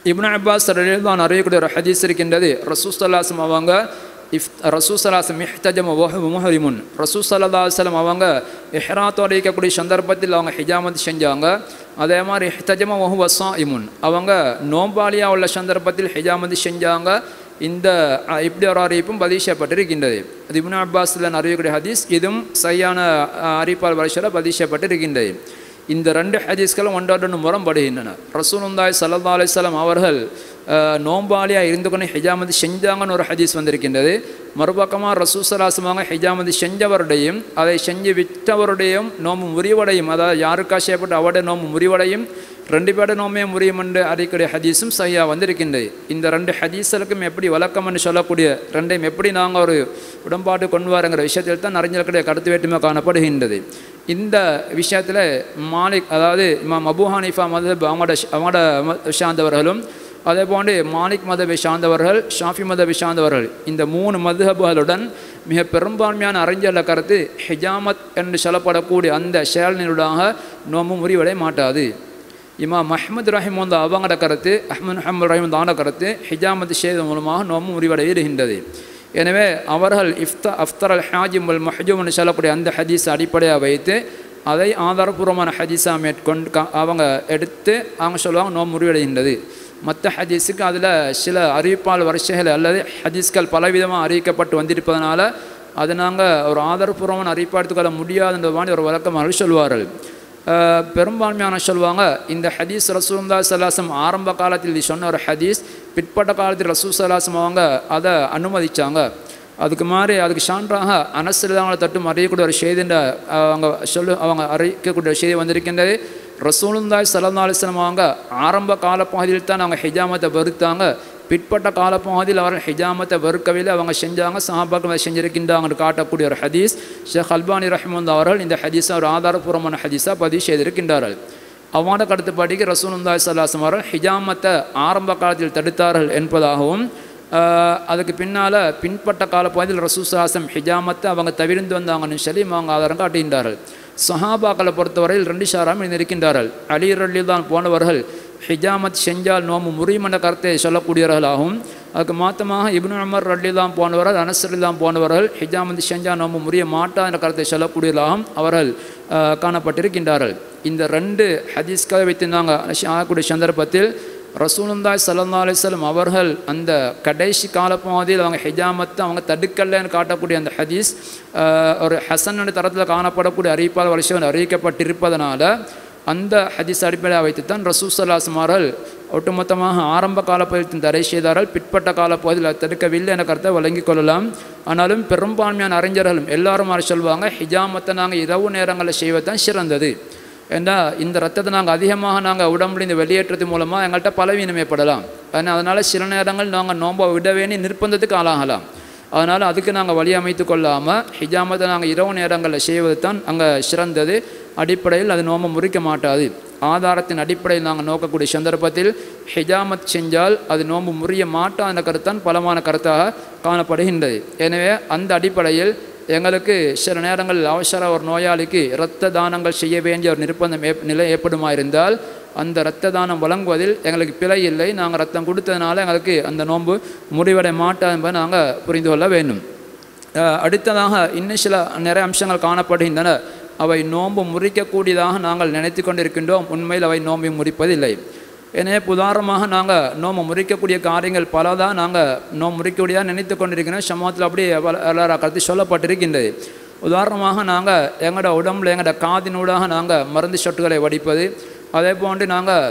இப்னு அப்பாஸ் தான் அறியக்கூடிய ஒரு ஹதீஸ் இருக்கின்றது ரசூசல்லாசம் அவங்க இஃப் ரசூசலாசம் இஹ்தஜம வஹு முஹரிமுன் ரசூசல்லாசலம் அவங்க இஹ்ராத்தோட இருக்கக்கூடிய சந்தர்ப்பத்தில் அவங்க ஹிஜாமத் செஞ்சாங்க அதே மாதிரி இஹ்தஜம வஹு வசா இமுன் அவங்க நோம்பாளியாக உள்ள சந்தர்ப்பத்தில் ஹிஜாமத் செஞ்சாங்க இந்த அஹ், இப்படி ஒரு அறிவிப்பும் பதிஷப்பட்டிருக்கின்றது அது இப்னு அப்பாஸில் அறியக்கூடிய ஹதீஸ் இதுவும் சரியான அஹ், அறிவிப்பால் வரிசையில் பதிஷப்பட்டிருக்கின்றது இந்த ரெண்டு ஹதீஸ்களும் ஒன்றோடொன்று முரண்படுகின்றன ரசூலுந்தாய் சல்லா அலிஸ்லாம் அவர்கள் அஹ், நோம்பாளியாக இருந்து கொண்டு ஹிஜாமதி செஞ்சாங்கன்னு ஒரு ஹதீஸ் வந்திருக்கின்றது மறுபக்கமாக ரசூசலாசமாக ஹிஜாமதி செஞ்சவருடையும் அதை செஞ்சு விற்றவருடையும் நோம்பு முறிவடையும் அதாவது யாருக்கா செய்யப்பட்ட அவருடைய நோம்பு முறிவடையும் ரெண்டு பேரோட நோமே முறியும் என்று அறிக்கூடிய ஹதீஸும் சரியாக வந்திருக்கின்றது இந்த ரெண்டு ஹதீஸ்களுக்கும் எப்படி வழக்கம்னு சொல்லக்கூடிய ரெண்டையும் எப்படி நாங்கள் ஒரு உடன்பாடு கொண்டு வரங்கிற விஷயத்தில் தான் அறிஞர்களுடைய கருத்து வேற்றுமை காணப்படுகின்றது இந்த விஷயத்தில் மாலிக் அதாவது இமாம் அபு ஹனீஃபா மதப் அவங்களோட அவங்களோட ம- சார்ந்தவர்களும் அதே போன்று மாலிக் மதவை சார்ந்தவர்கள் ஷாஃபி மதவை சார்ந்தவர்கள் இந்த மூணு மதுஹபுகளுடன் மிக பெரும்பான்மையான அறிஞர்ல கருத்து ஹிஜாமத் என்று சொல்லப்படக்கூடிய அந்த செயலினூடாக நோம்பு முறிவடைய மாட்டாது இமாம் மஹ்மது ரஹிமந்த அவங்களோட கருத்து அஹ்மது ஹம்மது ரஹிமந்தான கருத்து ஹிஜாமத் செய்த மூலமாக நோம்பு முறிவடைகின்றது எனவே அவர்கள் இஃப்த அஃப்தர் அல் ஹாஜிம் அல் மஹஜூம்னு சொல்லக்கூடிய அந்த ஹதீஸ் அடிப்படையாக வைத்து அதை ஆதாரபூர்வமான ஹதீஸாக மேற்கொண்டு கா- அவங்க எடுத்து அவங்க சொல்லுவாங்க நோம்பு முறிவடைகின்றது மற்ற ஹதீஸுக்கு அதில் சில அறிவிப்பால் வரிசைகள் அல்லது ஹதீஸ்கள் பலவிதமாக அறிவிக்கப்பட்டு வந்திருப்பதனால அதை நாங்கள் ஒரு ஆதாரபூர்வமான அறிவிப்பாக எடுத்துக்கொள்ள முடியாதுன்ற மாதிரி ஒரு வழக்கமாக சொல்வார்கள் அஹ் பெரும்பான்மையான சொல்லுவாங்க இந்த ஹதீஸ் ரசூல்லா சல்லாசம் ஆரம்ப காலத்தில் இது சொன்ன ஒரு ஹதீஸ் பிற்பட்ட காலத்தில் ரசூல் சல்லாசம் அவங்க அதை அனுமதிச்சாங்க அதுக்கு மாதிரி அதுக்கு சான்றாக அனசிலாங்களை தட்டும் அறியக்கூடிய ஒரு செய்தின்ற அவங்க சொல்லு அவங்க அறிவிக்கக்கூடிய ஒரு செய்தி வந்திருக்கின்றது ரசூலுந்தாய் சல்லா அலிஸ்லாம் அவங்க ஆரம்ப காலப்பகுதியில் தான் அவங்க ஹிஜாமத்தை வெறுத்தாங்க பிற்பட்ட காலப்பகுதியில் அவர்கள் ஹிஜாமத்தை வெறுக்கவில்லை அவங்க செஞ்சாங்க சஹாபாக்கள் அதை செஞ்சிருக்கின்றாங்கன்னு காட்டக்கூடிய ஒரு ஹதீஸ் ஷேக் அல்பானி ரஹ்மந்த் அவர்கள் இந்த ஹதீஸை ஒரு ஆதாரபூர்வமான ஹதீஸாக பதிவு செய்திருக்கின்றார்கள் அவனோட கருத்துப்பாடிக்கு ரசூலுல்லாய் சல்லாசம் அவர்கள் ஹிஜாமத்தை ஆரம்ப காலத்தில் தடுத்தார்கள் என்பதாகவும் ஆஹ், அதுக்கு பின்னால் பின்பட்ட காலப்பகுதியில் ரசூசாசம் ஹிஜாமத்தை அவங்க தவிர்ந்து வந்தாங்கன்னு சொல்லி அவங்க ஆதாரம் காட்டுகின்றார்கள் சஹாபாக்களை பொறுத்தவரையில் ரெண்டு ஷாராம் இருக்கின்றார்கள் அலி ரலி தான் போனவர்கள் ஹிஜாமத் செஞ்சால் நோம்பு முறியும் என்ற கருத்தை சொல்லக்கூடியவர்களாகவும் அதுக்கு மாத்தமாக இப்னு உமர் ரல்லி தான் போனவர்கள் அனசரி தான் போனவர்கள் ஹிஜாமத் செஞ்சால் நோம்பு முறிய மாட்டா என்ற கருத்தை சொல்லக்கூடியவர்களாகவும் அவர்கள் ஆஹ், காணப்பட்டிருக்கின்றார்கள் இந்த ரெண்டு ஹதீஸ்களை வைத்து நாங்கள் ஆகக்கூடிய சந்தர்ப்பத்தில் ரசூலுந்தாய் சல்லா அலிஸ்லம் அவர்கள் அந்த கடைசி காலப்பகுதியில் அவங்க ஹிஜாமத்தை அவங்க தடுக்கலைன்னு காட்டக்கூடிய அந்த ஹதீஸ் ஆஹ், ஒரு ஹசன் என்ற தரத்தில் காணப்படக்கூடிய அறிவிப்பால் வருஷம் அறிவிக்கப்பட்டிருப்பதனால அந்த ஹதீஸ் அடிப்படையாக வைத்துத்தான் ரசூசல்லாஸ் அவர்கள் ஒட்டுமொத்தமாக ஆரம்ப காலப்பகுதியில் தடை செய்தார்கள் பிற்பட்ட காலப்பகுதியில் அதை தடுக்கவில்லை என்ற கருத்தை வழங்கிக் கொள்ளலாம் ஆனாலும் பெரும்பான்மையான அறிஞர்களும் எல்லாரும் மாதிரி சொல்லுவாங்க ஹிஜாமத்தை நாங்கள் இரவு நேரங்களில் செய்வதுதான் சிறந்தது ஏன்னா இந்த ரத்தத்தை நாங்கள் அதிகமாக நாங்கள் உடம்புல இந்த வெளியேற்றது மூலமாக எங்கள்கிட்ட பலவீனம் ஏற்படலாம் ஆனால் அதனால் சில நேரங்கள் நாங்கள் நோன்பை விட வேண்டிய நிர்பந்தத்துக்கு ஆளாகலாம் அதனால் அதுக்கு நாங்கள் வழி அமைத்து கொள்ளாமல் ஹிஜாமத்தை நாங்கள் இரவு நேரங்களில் செய்வது தான் அங்கே சிறந்தது அடிப்படையில் அது நோம்பை முறிக்க மாட்டாது ஆதாரத்தின் அடிப்படையில் நாங்கள் நோக்கக்கூடிய சந்தர்ப்பத்தில் ஹிஜாமத் செஞ்சால் அது நோன்பு முறிய மாட்டா என்ற கருத்தான் பலமான கருத்தாக காணப்படுகின்றது எனவே அந்த அடிப்படையில் எங்களுக்கு சில நேரங்களில் அவசர ஒரு நோயாளிக்கு இரத்த தானங்கள் செய்ய வேண்டிய ஒரு நிர்பந்தம் ஏப் நிலை ஏற்படுமா இருந்தால் அந்த இரத்த தானம் வழங்குவதில் எங்களுக்கு பிழை இல்லை நாங்கள் ரத்தம் கொடுத்ததுனால எங்களுக்கு அந்த நோன்பு முடிவடை மாட்டோம் என்பதை நாங்கள் புரிந்து கொள்ள வேண்டும் அஹ் அடுத்ததாக இன்னும் சில நிறைய அம்சங்கள் காணப்படுகின்றன அவை நோன்பு முறிக்கக்கூடியதாக நாங்கள் நினைத்து கொண்டிருக்கின்றோம் உண்மையில் அவை நோன்பை முறிப்பதில்லை எனவே இப்ப உதாரணமாக நாங்கள் நோம்பு முறிக்கக்கூடிய காரியங்கள் பலதான் நாங்கள் நோம்பு முறிக்கக்கூடியதாக நினைத்து கொண்டிருக்கிறோம் சமூகத்தில் அப்படியே பல- எல்லார கருத்து சொல்லப்பட்டிருக்கின்றது உதாரணமாக நாங்கள் எங்களோட உடம்புல எங்களோட காதினூடாக நாங்கள் மருந்து சொட்டுகளை வடிப்பது அதே போன்று நாங்கள்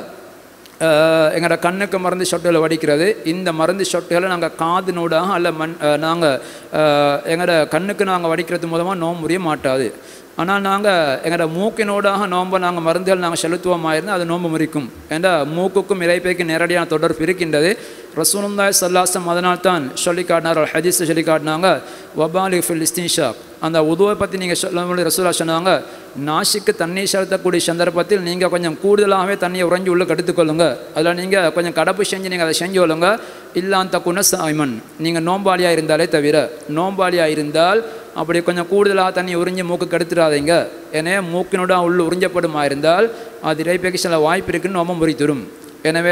அஹ் எங்களோட கண்ணுக்கு மருந்து சொட்டுகளை வடிக்கிறது இந்த மருந்து சொட்டுகளை நாங்கள் காதினூடாக அல்ல மண் நாங்கள் எங்களோட கண்ணுக்கு நாங்கள் வடிக்கிறது மூலமாக நோம்பு முறிய மாட்டாது ஆனால் நாங்கள் எங்களோட மூக்கினூடாக நோன்பை நாங்கள் மருந்துகள் நாங்கள் செலுத்துவோமா இருந்தால் அது நோன்பு முறிக்கும் ஏன்னா மூக்குக்கும் இறைப்பைக்கும் நேரடியான தொடர்பு இருக்கின்றது ரசூலுல்லாய் சல்லாசம் அதனால் தான் சொல்லி காட்டினார் ஒரு ஹதீஸை சொல்லி காட்டினாங்க வபாலி ஃபில் இஸ்தின்ஷா அந்த உதுவை பற்றி நீங்கள் சொல்ல ரசூலா சொன்னாங்க நாசிக்கு தண்ணீர் செலுத்தக்கூடிய சந்தர்ப்பத்தில் நீங்கள் கொஞ்சம் கூடுதலாகவே தண்ணியை உறைஞ்சி உள்ள எடுத்துக்கொள்ளுங்க அதில் நீங்கள் கொஞ்சம் கடப்பு செஞ்சு நீங்கள் அதை செஞ்சு கொள்ளுங்க இல்லாந்த குண சாய்மன் நீங்கள் நோம்பாளியாக இருந்தாலே தவிர நோம்பாளியாக இருந்தால் அப்படி கொஞ்சம் கூடுதலாக தண்ணி உறிஞ்சி மூக்கு கெடுத்துடாதீங்க எனவே மூக்கினோட உள்ள உறிஞ்சப்படுமா இருந்தால் அது இறைப்பைக்கு சில வாய்ப்பு இருக்குன்னு நோம்பம் முறித்துடும் எனவே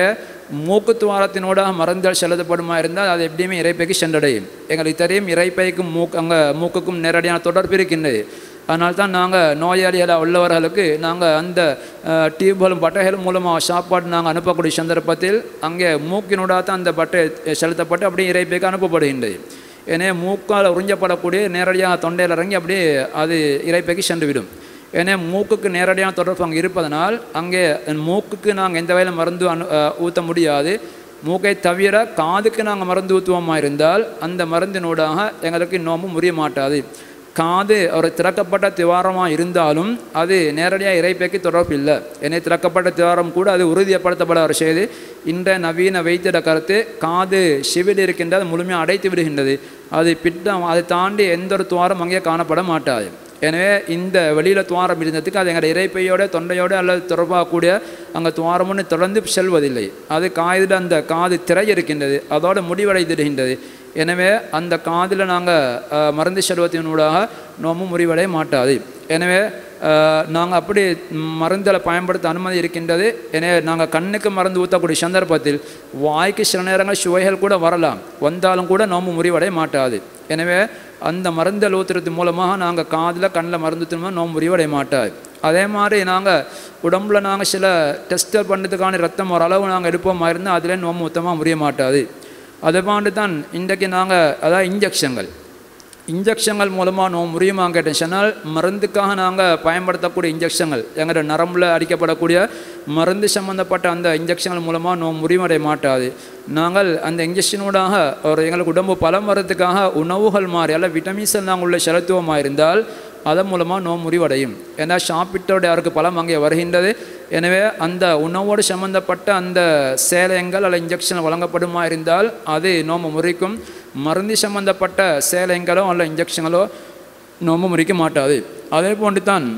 மூக்கு துவாரத்தினோடாக மருந்துகள் செலுத்தப்படுமா இருந்தால் அது எப்படியுமே இறைப்பைக்கு சென்றடையும் எங்களுக்கு தெரியும் இறைப்பைக்கும் மூக்கு அங்கே மூக்குக்கும் நேரடியான தொடர்பு இருக்கின்றது அதனால தான் நாங்கள் நோயாளிகளாக உள்ளவர்களுக்கு நாங்கள் அந்த டியூப்களும் பட்டைகள் மூலமாக சாப்பாடு நாங்கள் அனுப்பக்கூடிய சந்தர்ப்பத்தில் அங்கே மூக்கினூடாக தான் அந்த பட்டை செலுத்தப்பட்டு அப்படியே இறைப்பைக்கு அனுப்பப்படுகின்றது ஏன்னா மூக்கால் உறிஞ்சப்படக்கூடிய நேரடியாக தொண்டையில் இறங்கி அப்படியே அது இறைப்பைக்கு சென்றுவிடும் ஏன்னா மூக்குக்கு நேரடியான தொடர்பு அங்கே இருப்பதனால் அங்கே மூக்குக்கு நாங்கள் எந்த வகையில் மருந்து அனு ஊற்ற முடியாது மூக்கை தவிர காதுக்கு நாங்கள் மருந்து ஊற்றுவோமா இருந்தால் அந்த மருந்தினூடாக எங்களுக்கு நோம்பு முறிய மாட்டாது காது ஒரு திறக்கப்பட்ட திவாரமாக இருந்தாலும் அது நேரடியாக இறைப்பைக்கு தொடர்பு இல்லை என்னை திறக்கப்பட்ட திவாரம் கூட அது உறுதிப்படுத்தப்பட ஒரு செய்து இன்றைய நவீன வைத்திட கருத்து காது சிவில் இருக்கின்றது முழுமையாக அடைத்து விடுகின்றது அது பிட்டம் அதை தாண்டி எந்த ஒரு துவாரம் அங்கே காணப்பட மாட்டாது எனவே இந்த வெளியில் துவாரம் இருந்ததுக்கு அது எங்களோட இறைப்பையோட தொண்டையோட அல்லது தொடர்பாகக்கூடிய அங்கே துவாரம்னு தொடர்ந்து செல்வதில்லை அது காதில் அந்த காது திரை இருக்கின்றது அதோட முடிவடைந்திருக்கின்றது எனவே அந்த காதில் நாங்கள் மருந்து செல்வத்தினூடாக நோம்பு முறிவடைய மாட்டாது எனவே நாங்கள் அப்படி மருந்தில் பயன்படுத்த அனுமதி இருக்கின்றது எனவே நாங்கள் கண்ணுக்கு மருந்து ஊற்றக்கூடிய சந்தர்ப்பத்தில் வாய்க்கு சில நேரங்கள் சுவைகள் கூட வரலாம் வந்தாலும் கூட நோம்பு முறிவடைய மாட்டாது எனவே அந்த மருந்தல் ஊற்றுறது மூலமாக நாங்கள் காதில் கண்ணில் மருந்து ஊற்றினோம்னா நோம்பு முறிவடைய மாட்டாது அதே மாதிரி நாங்கள் உடம்புல நாங்கள் சில டெஸ்டர் பண்ணுறதுக்கான ரத்தம் ஓரளவு நாங்கள் எடுப்போமா இருந்தால் அதில் நோம்பு ஊற்றமாக முறிய மாட்டாது அதை பாண்டு தான் இன்றைக்கு நாங்கள் அதாவது இன்ஜெக்ஷன்கள் இன்ஜெக்ஷன்கள் மூலமாக நோ முடியுமா கேட்டேன் சொன்னால் மருந்துக்காக நாங்கள் பயன்படுத்தக்கூடிய இன்ஜெக்ஷன்கள் எங்களோட நரம்பில் அடிக்கப்படக்கூடிய மருந்து சம்மந்தப்பட்ட அந்த இன்ஜெக்ஷன்கள் மூலமாக நோ முடிவடைய மாட்டாது நாங்கள் அந்த இன்ஜெக்ஷனூடாக ஒரு எங்களுக்கு உடம்பு பலம் வரதுக்காக உணவுகள் மாறி அல்ல விட்டமின்ஸ் நாங்கள் உள்ள செலுத்துவமாக இருந்தால் அதன் மூலமாக நோ முறிவடையும் ஏன்னா சாப்பிட்டோட யாருக்கு பலம் அங்கே வருகின்றது எனவே அந்த உணவோடு சம்பந்தப்பட்ட அந்த சேலையங்கள் அல்ல இன்ஜெக்ஷன் வழங்கப்படுமா இருந்தால் அது நோம்பு முறிக்கும் மருந்து சம்பந்தப்பட்ட சேலைங்களோ அல்ல இன்ஜெக்ஷன்களோ நோம்பு முறிக்க மாட்டாது அதே போன்று தான்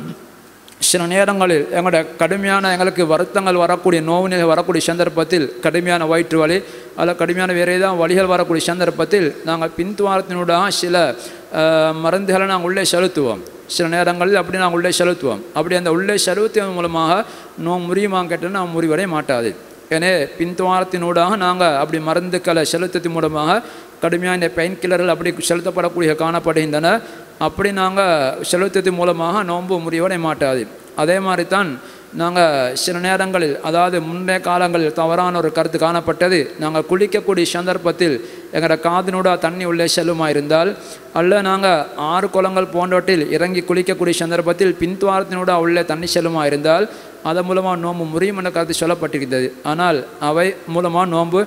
சில நேரங்களில் எங்களோட கடுமையான எங்களுக்கு வருத்தங்கள் வரக்கூடிய நோவு நிலை வரக்கூடிய சந்தர்ப்பத்தில் கடுமையான வயிற்று வலி அல்ல கடுமையான வேறு ஏதாவது வழிகள் வரக்கூடிய சந்தர்ப்பத்தில் நாங்கள் பின்துவாரத்தினூடாக சில மருந்துகளை நாங்கள் உள்ளே செலுத்துவோம் சில நேரங்களில் அப்படி நாங்கள் உள்ளே செலுத்துவோம் அப்படி அந்த உள்ளே செலுத்துவதன் மூலமாக நோ முறியுமான்னு கேட்டால் நாம் முறிவடைய மாட்டாது எனவே பின்துவாரத்தினூடாக நாங்கள் அப்படி மருந்துக்களை செலுத்தத்தின் மூலமாக கடுமையான பெயின் கில்லர்கள் அப்படி செலுத்தப்படக்கூடிய காணப்படுகின்றன அப்படி நாங்கள் செலுத்தத்தின் மூலமாக நோன்பு முறிவடைய மாட்டாது அதே மாதிரி தான் நாங்கள் சில நேரங்களில் அதாவது முன்னைய காலங்களில் தவறான ஒரு கருத்து காணப்பட்டது நாங்கள் குளிக்கக்கூடிய சந்தர்ப்பத்தில் எங்களோட காதினூட தண்ணி உள்ளே செல்லுமா இருந்தால் அல்ல நாங்கள் ஆறு குளங்கள் போன்றவற்றில் இறங்கி குளிக்கக்கூடிய சந்தர்ப்பத்தில் பின்துவாரத்தினூட உள்ளே தண்ணி செல்லுமா இருந்தால் அதன் மூலமாக நோன்பு முறியும் என்ற கருத்து சொல்லப்பட்டிருக்கிறது ஆனால் அவை மூலமாக நோன்பு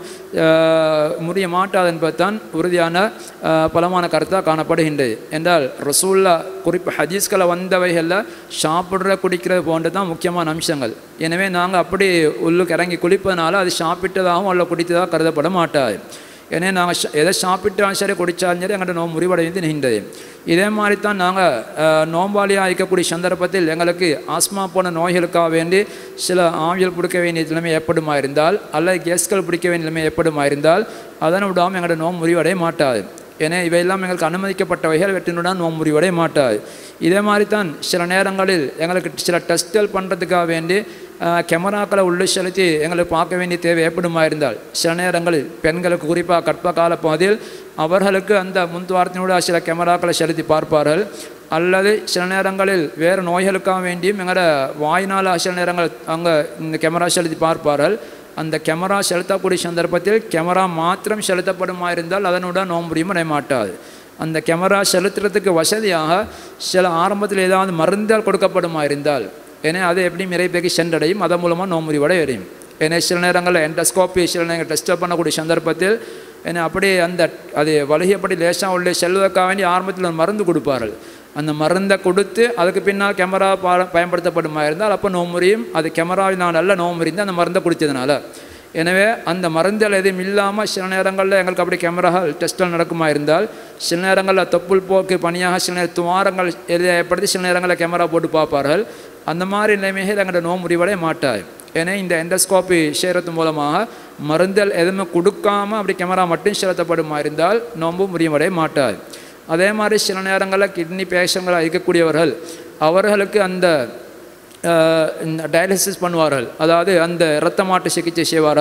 முறிய மாட்டாது என்பது தான் உறுதியான பலமான கருத்தாக காணப்படுகின்றது என்றால் ரசூல்லா குறிப்பு ஹதீஸ்களை வந்தவைகளில் சாப்பிட்ற குடிக்கிறது போன்று தான் முக்கியமான அம்சங்கள் எனவே நாங்கள் அப்படி உள்ளுக்கு இறங்கி குளிப்பதனால அது சாப்பிட்டதாகவும் அல்ல குடித்ததாக கருதப்பட மாட்டாது ஏன்னா நாங்கள் எதை சாப்பிட்டாலும் சரி குடித்தாலும் சரி எங்கள்கிட்ட நோம்பு முறிவடைந்து நிகின்றது இதே மாதிரி தான் நாங்கள் நோம்பாளியாக இருக்கக்கூடிய சந்தர்ப்பத்தில் எங்களுக்கு ஆஸ்மா போன நோய்களுக்காக வேண்டி சில ஆவியல் பிடிக்க வேண்டிய நிலைமை ஏற்படுமா இருந்தால் அல்லது கேஸ்கள் பிடிக்க வேண்டிய நிலைமை ஏற்படுமா இருந்தால் அதனை விடாமல் எங்களோட நோம்பு முறிவடைய மாட்டாது ஏன்னா இவையெல்லாம் எங்களுக்கு அனுமதிக்கப்பட்டவைகள் வெற்றினுடன் நோம்பு முறிவடைய மாட்டாது இதே மாதிரி தான் சில நேரங்களில் எங்களுக்கு சில டெஸ்ட்கள் பண்ணுறதுக்காக வேண்டி கேமராக்களை உள்ளே செலுத்தி எங்களுக்கு பார்க்க வேண்டிய தேவை ஏற்படுமா இருந்தால் சில நேரங்களில் பெண்களுக்கு குறிப்பாக கற்ப கால பகுதியில் அவர்களுக்கு அந்த முன்துவாரத்தினோட சில கேமராக்களை செலுத்தி பார்ப்பார்கள் அல்லது சில நேரங்களில் வேறு நோய்களுக்காக வேண்டியும் எங்களோட வாயினால் சில நேரங்கள் அங்கே இந்த கேமரா செலுத்தி பார்ப்பார்கள் அந்த கேமரா செலுத்தக்கூடிய சந்தர்ப்பத்தில் கேமரா மாத்திரம் செலுத்தப்படுமா இருந்தால் அதனுடன் நோம்புரியும் அடைய மாட்டாது அந்த கேமரா செலுத்துறதுக்கு வசதியாக சில ஆரம்பத்தில் ஏதாவது மருந்தால் கொடுக்கப்படுமா இருந்தால் ஏன்னா அது எப்படியும் இறைப்பைக்கு சென்றடையும் அதன் மூலமாக நோமுறிவடை எறியும் ஏன்னா சில நேரங்களில் என்டஸ்கோப்பி சில நேரங்கள் டெஸ்ட் பண்ணக்கூடிய சந்தர்ப்பத்தில் ஏன்னா அப்படியே அந்த அது வலுகியப்படி லேசாக உள்ள செல்வதற்காக வேண்டி ஆரம்பத்தில் மருந்து கொடுப்பார்கள் அந்த மருந்தை கொடுத்து அதுக்கு பின்னால் கேமரா பா பயன்படுத்தப்படுமா இருந்தால் அப்போ நோமுறியும் அது கேமராவினால் நல்ல நோமுறிந்து அந்த மருந்தை குடித்ததுனால எனவே அந்த மருந்துகள் எதுவும் இல்லாமல் சில நேரங்களில் எங்களுக்கு அப்படி கேமராகள் டெஸ்ட்கள் நடக்குமா இருந்தால் சில நேரங்களில் தொப்புள் போக்கு பணியாக சில நேரம் துவாரங்கள் ஏற்படுத்தி சில நேரங்களில் கேமரா போட்டு பார்ப்பார்கள் அந்த மாதிரி நிலைமைகள் எங்களோட நோய் முடிவடைய மாட்டாது ஏன்னா இந்த எண்டஸ்கோப்பி செய்கிறது மூலமாக மருந்தல் எதுவுமே கொடுக்காமல் அப்படி கேமரா மட்டும் செலுத்தப்படுமா இருந்தால் நோம்பு முடிவடைய மாட்டாது அதே மாதிரி சில நேரங்களில் கிட்னி பேஷங்களாக இருக்கக்கூடியவர்கள் அவர்களுக்கு அந்த டயாலிசிஸ் பண்ணுவார்கள் அதாவது அந்த இரத்த மாட்டு சிகிச்சை செய்வார்கள்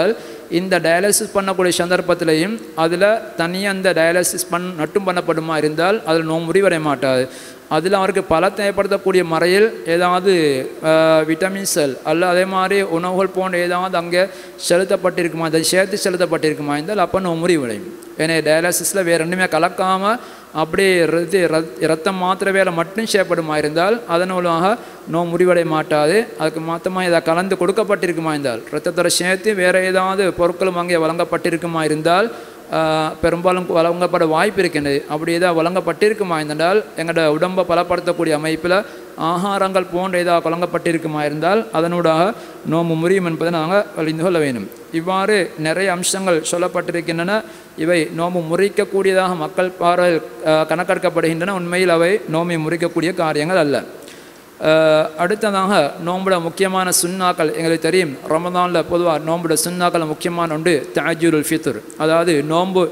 இந்த டயாலிசிஸ் பண்ணக்கூடிய சந்தர்ப்பத்திலையும் அதில் தனியாக அந்த டயாலிசிஸ் பண் நட்டும் பண்ணப்படுமா இருந்தால் அதில் நோய் முறிவடைய மாட்டாது அதில் அவருக்கு பலத்தை ஏற்படுத்தக்கூடிய முறையில் ஏதாவது விட்டமின் செல் அல்ல அதே மாதிரி உணவுகள் போன்ற ஏதாவது அங்கே செலுத்தப்பட்டிருக்குமா அதை சேர்த்து செலுத்தப்பட்டிருக்குமா இருந்தால் அப்போ நோய் முறிவடையும் ஏன்னா டயாலிசிஸில் வேறு ரெண்டுமே கலக்காமல் அப்படியே இது ரத்தம் மாத்திர வேலை மட்டும் செய்யப்படுமா இருந்தால் அதன் மூலமாக நோய் முறிவடைய மாட்டாது அதுக்கு மாற்றமாக இதை கலந்து கொடுக்கப்பட்டிருக்குமா இருந்தால் ரத்தத்தோட சேர்த்து வேறு ஏதாவது பொருட்களும் அங்கே வழங்கப்பட்டிருக்குமா இருந்தால் பெரும்பாலும் வழங்கப்பட வாய்ப்பு இருக்கின்றது அப்படி ஏதாவது வழங்கப்பட்டிருக்குமா இருந்தால் எங்களோட உடம்பை பலப்படுத்தக்கூடிய அமைப்பில் ஆகாரங்கள் போன்ற ஏதாவது வழங்கப்பட்டிருக்குமா இருந்தால் அதனூடாக நோம்பு முறியும் என்பதை நாங்கள் அறிந்து கொள்ள வேண்டும் இவ்வாறு நிறைய அம்சங்கள் சொல்லப்பட்டிருக்கின்றன இவை நோம்பு முறிக்கக்கூடியதாக மக்கள் பார்வை கணக்கெடுக்கப்படுகின்றன உண்மையில் அவை நோம்பை முறிக்கக்கூடிய காரியங்கள் அல்ல அடுத்ததாக நோம்புட முக்கியமான சுண்ணாக்கள் எங்களுக்கு தெரியும் ரமதானில் பொதுவாக நோம்புட சுண்ணாக்கள் முக்கியமான ஒன்று தாஜூருல் ஃபித்ர் அதாவது நோம்பு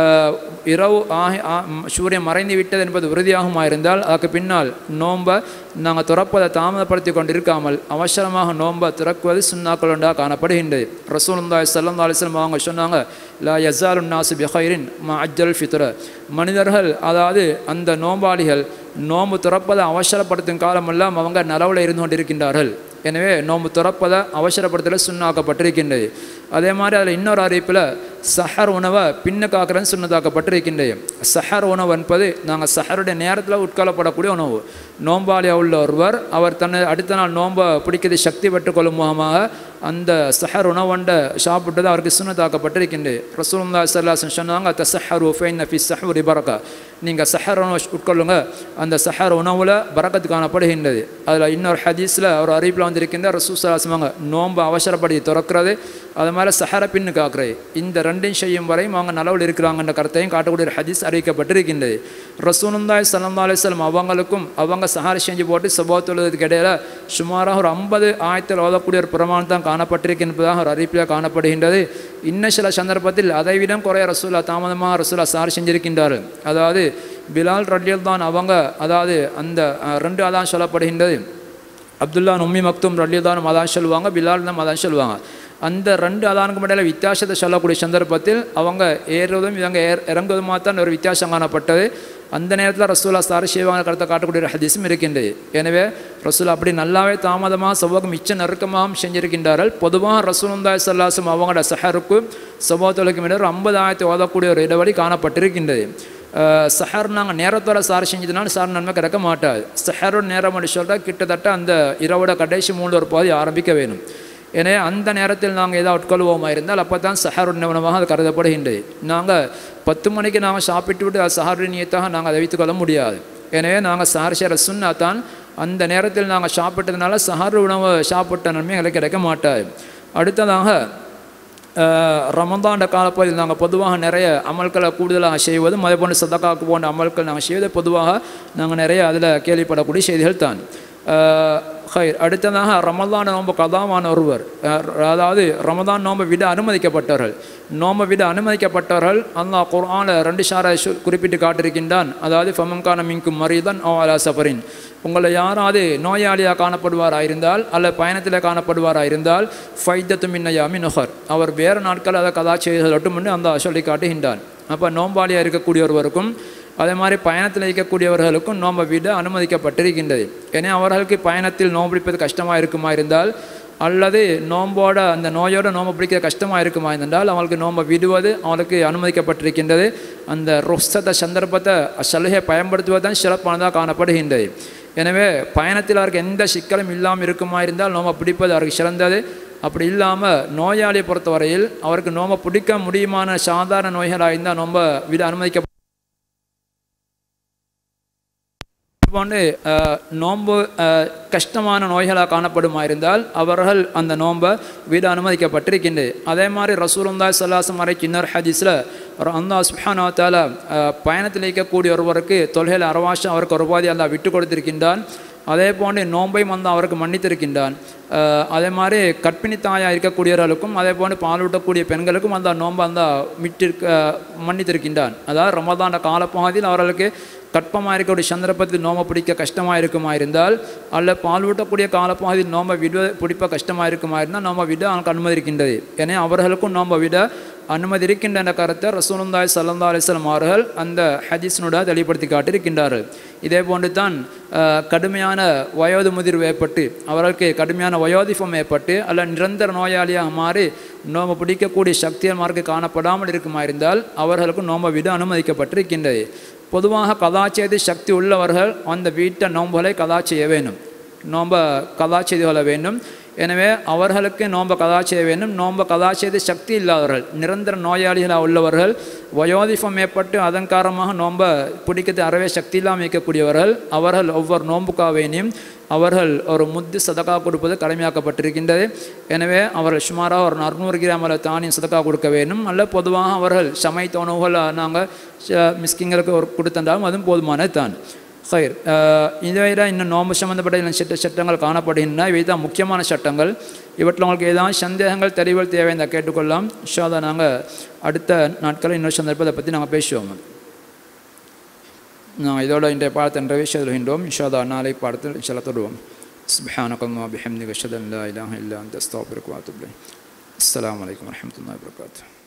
இரவு ஆகி சூரியன் மறைந்து விட்டது என்பது உறுதியாகுமா இருந்தால் அதுக்கு பின்னால் நோம்பை நாங்கள் துறப்பதை தாமதப்படுத்தி கொண்டு இருக்காமல் அவசரமாக நோம்பை திறக்குவது சுண்ணாக்கள் ஒன்றாக காணப்படுகின்றது ரசூலுல்லாய் சல்லா அலிஸ்லம் அவங்க சொன்னாங்க லா யசாலு நாசு பிஹைரின் மா அஜ்ஜல் ஃபித்ர மனிதர்கள் அதாவது அந்த நோம்பாளிகள் நோம்பு துறப்பதை அவசரப்படுத்தும் காலமெல்லாம் அவங்க நலவில் இருந்து கொண்டிருக்கின்றார்கள் எனவே நோம்பு துறப்பதை அவசரப்படுத்தல சுண்ணாக்கப்பட்டிருக்கின்றது அதே மாதிரி அதில் இன்னொரு அறிவிப்பில் சஹர் உணவை பின்னுக்காக்குறன்னு சுண்ணதாக்கப்பட்டிருக்கின்றது சஹர் உணவு என்பது நாங்கள் சஹருடைய நேரத்தில் உட்கொள்ளப்படக்கூடிய உணவு நோம்பாளியாக உள்ள ஒருவர் அவர் தன்னை அடுத்த நாள் நோம்பை பிடிக்கிறது சக்தி பெற்றுக்கொள்ளும் முகமாக அந்த சஹர் உணவண்டை சாப்பிட்டது அவருக்கு சுண்ணதாக்கப்பட்டிருக்கின்றது ரசூல்லா சல்லாசன் சொன்னாங்க தசஹர் உஃபைன் நஃபி சஹூரி பரக்கா நீங்கள் சஹர் உணவு உட்கொள்ளுங்க அந்த சஹர் உணவில் பறக்கத்து காணப்படுகின்றது அதில் இன்னொரு ஹதீஸில் ஒரு அறிவிப்பில் வந்திருக்கின்ற ரசூ சலாசமாங்க நோன்பு அவசரப்படி திறக்கிறது அது மாதிரி சஹர பின்னு காக்குறது இந்த ரெண்டையும் செய்யும் வரையும் அவங்க நலவில் இருக்கிறாங்கன்ற கருத்தையும் காட்டக்கூடிய ஹதீஸ் அறிவிக்கப்பட்டிருக்கின்றது ரசூலுந்தாய் சல்லா அலிஸ்லம் அவங்களுக்கும் அவங்க சஹாரி செஞ்சு போட்டு சபோத்துள்ளதுக்கு இடையில சுமாராக ஒரு ஐம்பது ஆயிரத்தில் ஓதக்கூடிய ஒரு பிரமாணம் தான் காணப்பட்டிருக்கின்றதாக ஒரு அறிவிப்பில் காணப்படுகின்றது இன்னும் சில சந்தர்ப்பத்தில் அதைவிடம் குறைய ரசூலா தாமதமாக ரசூலா சார் செஞ்சிருக்கின்றார்கள் அதாவது பிலால் ரட்லியல் தான் அவங்க அதாவது அந்த ரெண்டு அதான் சொல்லப்படுகின்றது அப்துல்லா உம்மி மக்தும் ரல்லிதான் அதான் சொல்லுவாங்க பிலால் தான் அதான் சொல்லுவாங்க அந்த ரெண்டு அதானுக்கு இடையில வித்தியாசத்தை சொல்லக்கூடிய சந்தர்ப்பத்தில் அவங்க ஏறுவதும் இவங்க ஏர் இறங்குவதுமாக தான் ஒரு வித்தியாசம் காணப்பட்டது அந்த நேரத்தில் ரசூலா சாரி செய்வாங்க கருத்தை காட்டக்கூடிய ஒரு ஹதீஸும் இருக்கின்றது எனவே ரசூலா அப்படி நல்லாவே தாமதமாக சமூகம் மிச்ச நெருக்கமாகவும் செஞ்சிருக்கின்றார்கள் பொதுவாக ரசூலுந்தாய் சல்லாசம் அவங்களோட சஹருக்கு சமூகத்துலக்கும் இடையே ஒரு ஐம்பதாயிரத்தை ஓதக்கூடிய ஒரு இடைவெளி காணப்பட்டிருக்கின்றது சஹர் நாங்கள் நேரத்தோட சார் செஞ்சதுனால சார் நன்மை கிடக்க மாட்டாது சஹரோட நேரம் அப்படி சொல்கிறா கிட்டத்தட்ட அந்த இரவோட கடைசி மூணு ஒரு பாதி ஆரம்பிக்க வேணும் எனவே அந்த நேரத்தில் நாங்கள் ஏதாவது உட்கொள்வோமா இருந்தால் அப்போ தான் சஹர் உணவாக அது கருதப்படுகின்றது நாங்கள் பத்து மணிக்கு நாங்கள் சாப்பிட்டு விட்டு அது சஹர் நீயத்தாக நாங்கள் அதை வைத்துக்கொள்ள முடியாது எனவே நாங்கள் சஹர் சேர சுன்னா தான் அந்த நேரத்தில் நாங்கள் சாப்பிட்டதுனால சஹர் உணவு சாப்பிட்ட நன்மை எங்களுக்கு கிடைக்க மாட்டாது அடுத்ததாக ரமதாண்ட காலப்பகுதியில் நாங்கள் பொதுவாக நிறைய அமல்களை கூடுதலாக செய்வதும் அதே போன்று சதக்காக்கு போன்ற அமல்கள் நாங்கள் செய்வது பொதுவாக நாங்கள் நிறைய அதில் கேள்விப்படக்கூடிய செய்திகள் தான் ஹைர் அடுத்ததாக ரமதான் நோன்பு கதாவான ஒருவர் அதாவது ரமதான் நோன்பை விட அனுமதிக்கப்பட்டவர்கள் நோன்பை விட அனுமதிக்கப்பட்டவர்கள் அல்லாஹ் குர்ஆனில் ரெண்டு ஷாரை குறிப்பிட்டு காட்டிருக்கின்றான் அதாவது ஃபமங்கான மிங்கும் மரிதன் ஓ அலா சஃபரின் உங்களை யாராவது நோயாளியாக காணப்படுவாராக இருந்தால் அல்ல பயணத்தில் காணப்படுவாராக இருந்தால் ஃபைதத்து மின்னையாமி நுகர் அவர் வேறு நாட்கள் அதை கதா செய்தலட்டும் என்று அந்த சொல்லி காட்டுகின்றான் அப்போ நோம்பாளியாக இருக்கக்கூடிய ஒருவருக்கும் அதே மாதிரி பயணத்தில் இருக்கக்கூடியவர்களுக்கும் நோன்பை விட அனுமதிக்கப்பட்டிருக்கின்றது ஏன்னா அவர்களுக்கு பயணத்தில் நோன்பு பிடிப்பது கஷ்டமாக இருக்குமா இருந்தால் அல்லது நோம்போட அந்த நோயோட நோம்பு பிடிக்க கஷ்டமாக இருக்குமா இருந்தால் அவங்களுக்கு நோம்பை விடுவது அவங்களுக்கு அனுமதிக்கப்பட்டிருக்கின்றது அந்த ருஸ்தத்தை சந்தர்ப்பத்தை சலுகை பயன்படுத்துவதுதான் சிறப்பானதாக காணப்படுகின்றது எனவே பயணத்தில் அவருக்கு எந்த சிக்கலும் இல்லாமல் இருக்குமா இருந்தால் நோம்பை பிடிப்பது அவருக்கு சிறந்தது அப்படி இல்லாமல் நோயாளியை பொறுத்தவரையில் அவருக்கு நோம்பை பிடிக்க முடியுமான சாதாரண நோய்களாக இருந்தால் நோம்ப விட அனுமதிக்க போன்று நோன்பு கஷ்டமான நோய்களாக காணப்படுமா இருந்தால் அவர்கள் அந்த நோன்பை வீடு அனுமதிக்கப்பட்டிருக்கின்றது அதே மாதிரி ரசூலுந்தா சல்லாசம் வரை இன்னொரு ஹதீஸில் அந்த சுஹானாத்தால் பயணத்தில் இருக்கக்கூடிய ஒருவருக்கு தொல்கையில் அரவாசம் அவருக்கு ஒரு உபாதி அல்லா விட்டு கொடுத்திருக்கின்றான் அதே போன்று நோன்பையும் வந்து அவருக்கு மன்னித்திருக்கின்றான் அஹ் அதே மாதிரி கற்பிணி தாயாக இருக்கக்கூடியவர்களுக்கும் அதே போன்று பாலூட்டக்கூடிய பெண்களுக்கும் அந்த நோன்பை அந்த மிட்டிருக்க மன்னித்திருக்கின்றான் அதாவது ரமதான காலப்பகுதியில் அவர்களுக்கு கற்பமாக இருக்கக்கூடிய சந்தர்ப்பத்தில் நோம்பை பிடிக்க கஷ்டமாக இருக்குமா இருந்தால் அல்ல பால் ஊட்டக்கூடிய காலப்பகுதியில் நோம்பை விட பிடிப்ப கஷ்டமாக இருக்குமா இருந்தால் நோம்பை விட அவனுக்கு அனுமதி இருக்கின்றது எனவே அவர்களுக்கும் நோம்பை விட அனுமதி இருக்கின்ற என்ற கருத்தை ரசூலுந்தாய் சல்லா அலிஸ்லாம் அவர்கள் அந்த ஹதீஸினோட தெளிவுபடுத்தி காட்டியிருக்கின்றார்கள் இதே போன்று தான் அஹ், கடுமையான வயோது முதிர்வு ஏற்பட்டு அவர்களுக்கு கடுமையான வயோதிபம் ஏற்பட்டு அல்ல நிரந்தர நோயாளியாக மாறி நோம்பை பிடிக்கக்கூடிய சக்திகள் மார்க்கு காணப்படாமல் இருக்குமா இருந்தால் அவர்களுக்கும் நோம்பை விட அனுமதிக்கப்பட்டிருக்கின்றது பொதுவாக கதா செய்து சக்தி உள்ளவர்கள் அந்த வீட்டை நோம்புகளை கதா செய்ய வேண்டும் நோம்ப கதா செய்து கொள்ள வேண்டும் எனவே அவர்களுக்கு நோம்ப கதா செய்ய வேண்டும் நோம்ப கதா செய்து சக்தி இல்லாதவர்கள் நிரந்தர நோயாளிகளாக உள்ளவர்கள் வயோதிபம் ஏற்பட்டு அதன் காரணமாக நோம்ப பிடிக்கிறது அறவே சக்தி இல்லாமல் இருக்கக்கூடியவர்கள் அவர்கள் ஒவ்வொரு நோம்புக்காக வேண்டியும் அவர்கள் ஒரு முத்து சதக்கா கொடுப்பது கடமையாக்கப்பட்டிருக்கின்றது எனவே அவர்கள் சுமாராக ஒரு அறுநூறு கிராம் அளவு தானியம் சதக்கா கொடுக்க வேண்டும் அல்ல பொதுவாக அவர்கள் சமைத்த உணவுகள் நாங்கள் மிஸ்கிங்களுக்கு ஒரு கொடுத்தந்தாலும் அதுவும் போதுமானது தான் ஹைர் இதை விட இன்னும் நோம்பு சம்மந்தப்பட்ட இன்னும் சட்ட சட்டங்கள் காணப்படுகின்றன இவை தான் முக்கியமான சட்டங்கள் இவற்றில் உங்களுக்கு ஏதாவது சந்தேகங்கள் தெளிவுகள் தேவை இருந்தால் கேட்டுக்கொள்ளலாம் ஷாதா நாங்கள் அடுத்த நாட்களில் இன்னொரு சந்தர்ப்பத்தை பற்றி நாங்கள் பேசுவோம் நான் இதோட இன்றைய பாடத்தை நிறைவே செல்கின்றோம் இன்ஷாதா நாளை பாடத்தில் சில தொடுவோம் سبحانك اللهم وبحمدك اشهد ان لا اله الا انت استغفرك واتوب اليك السلام عليكم ورحمه الله وبركاته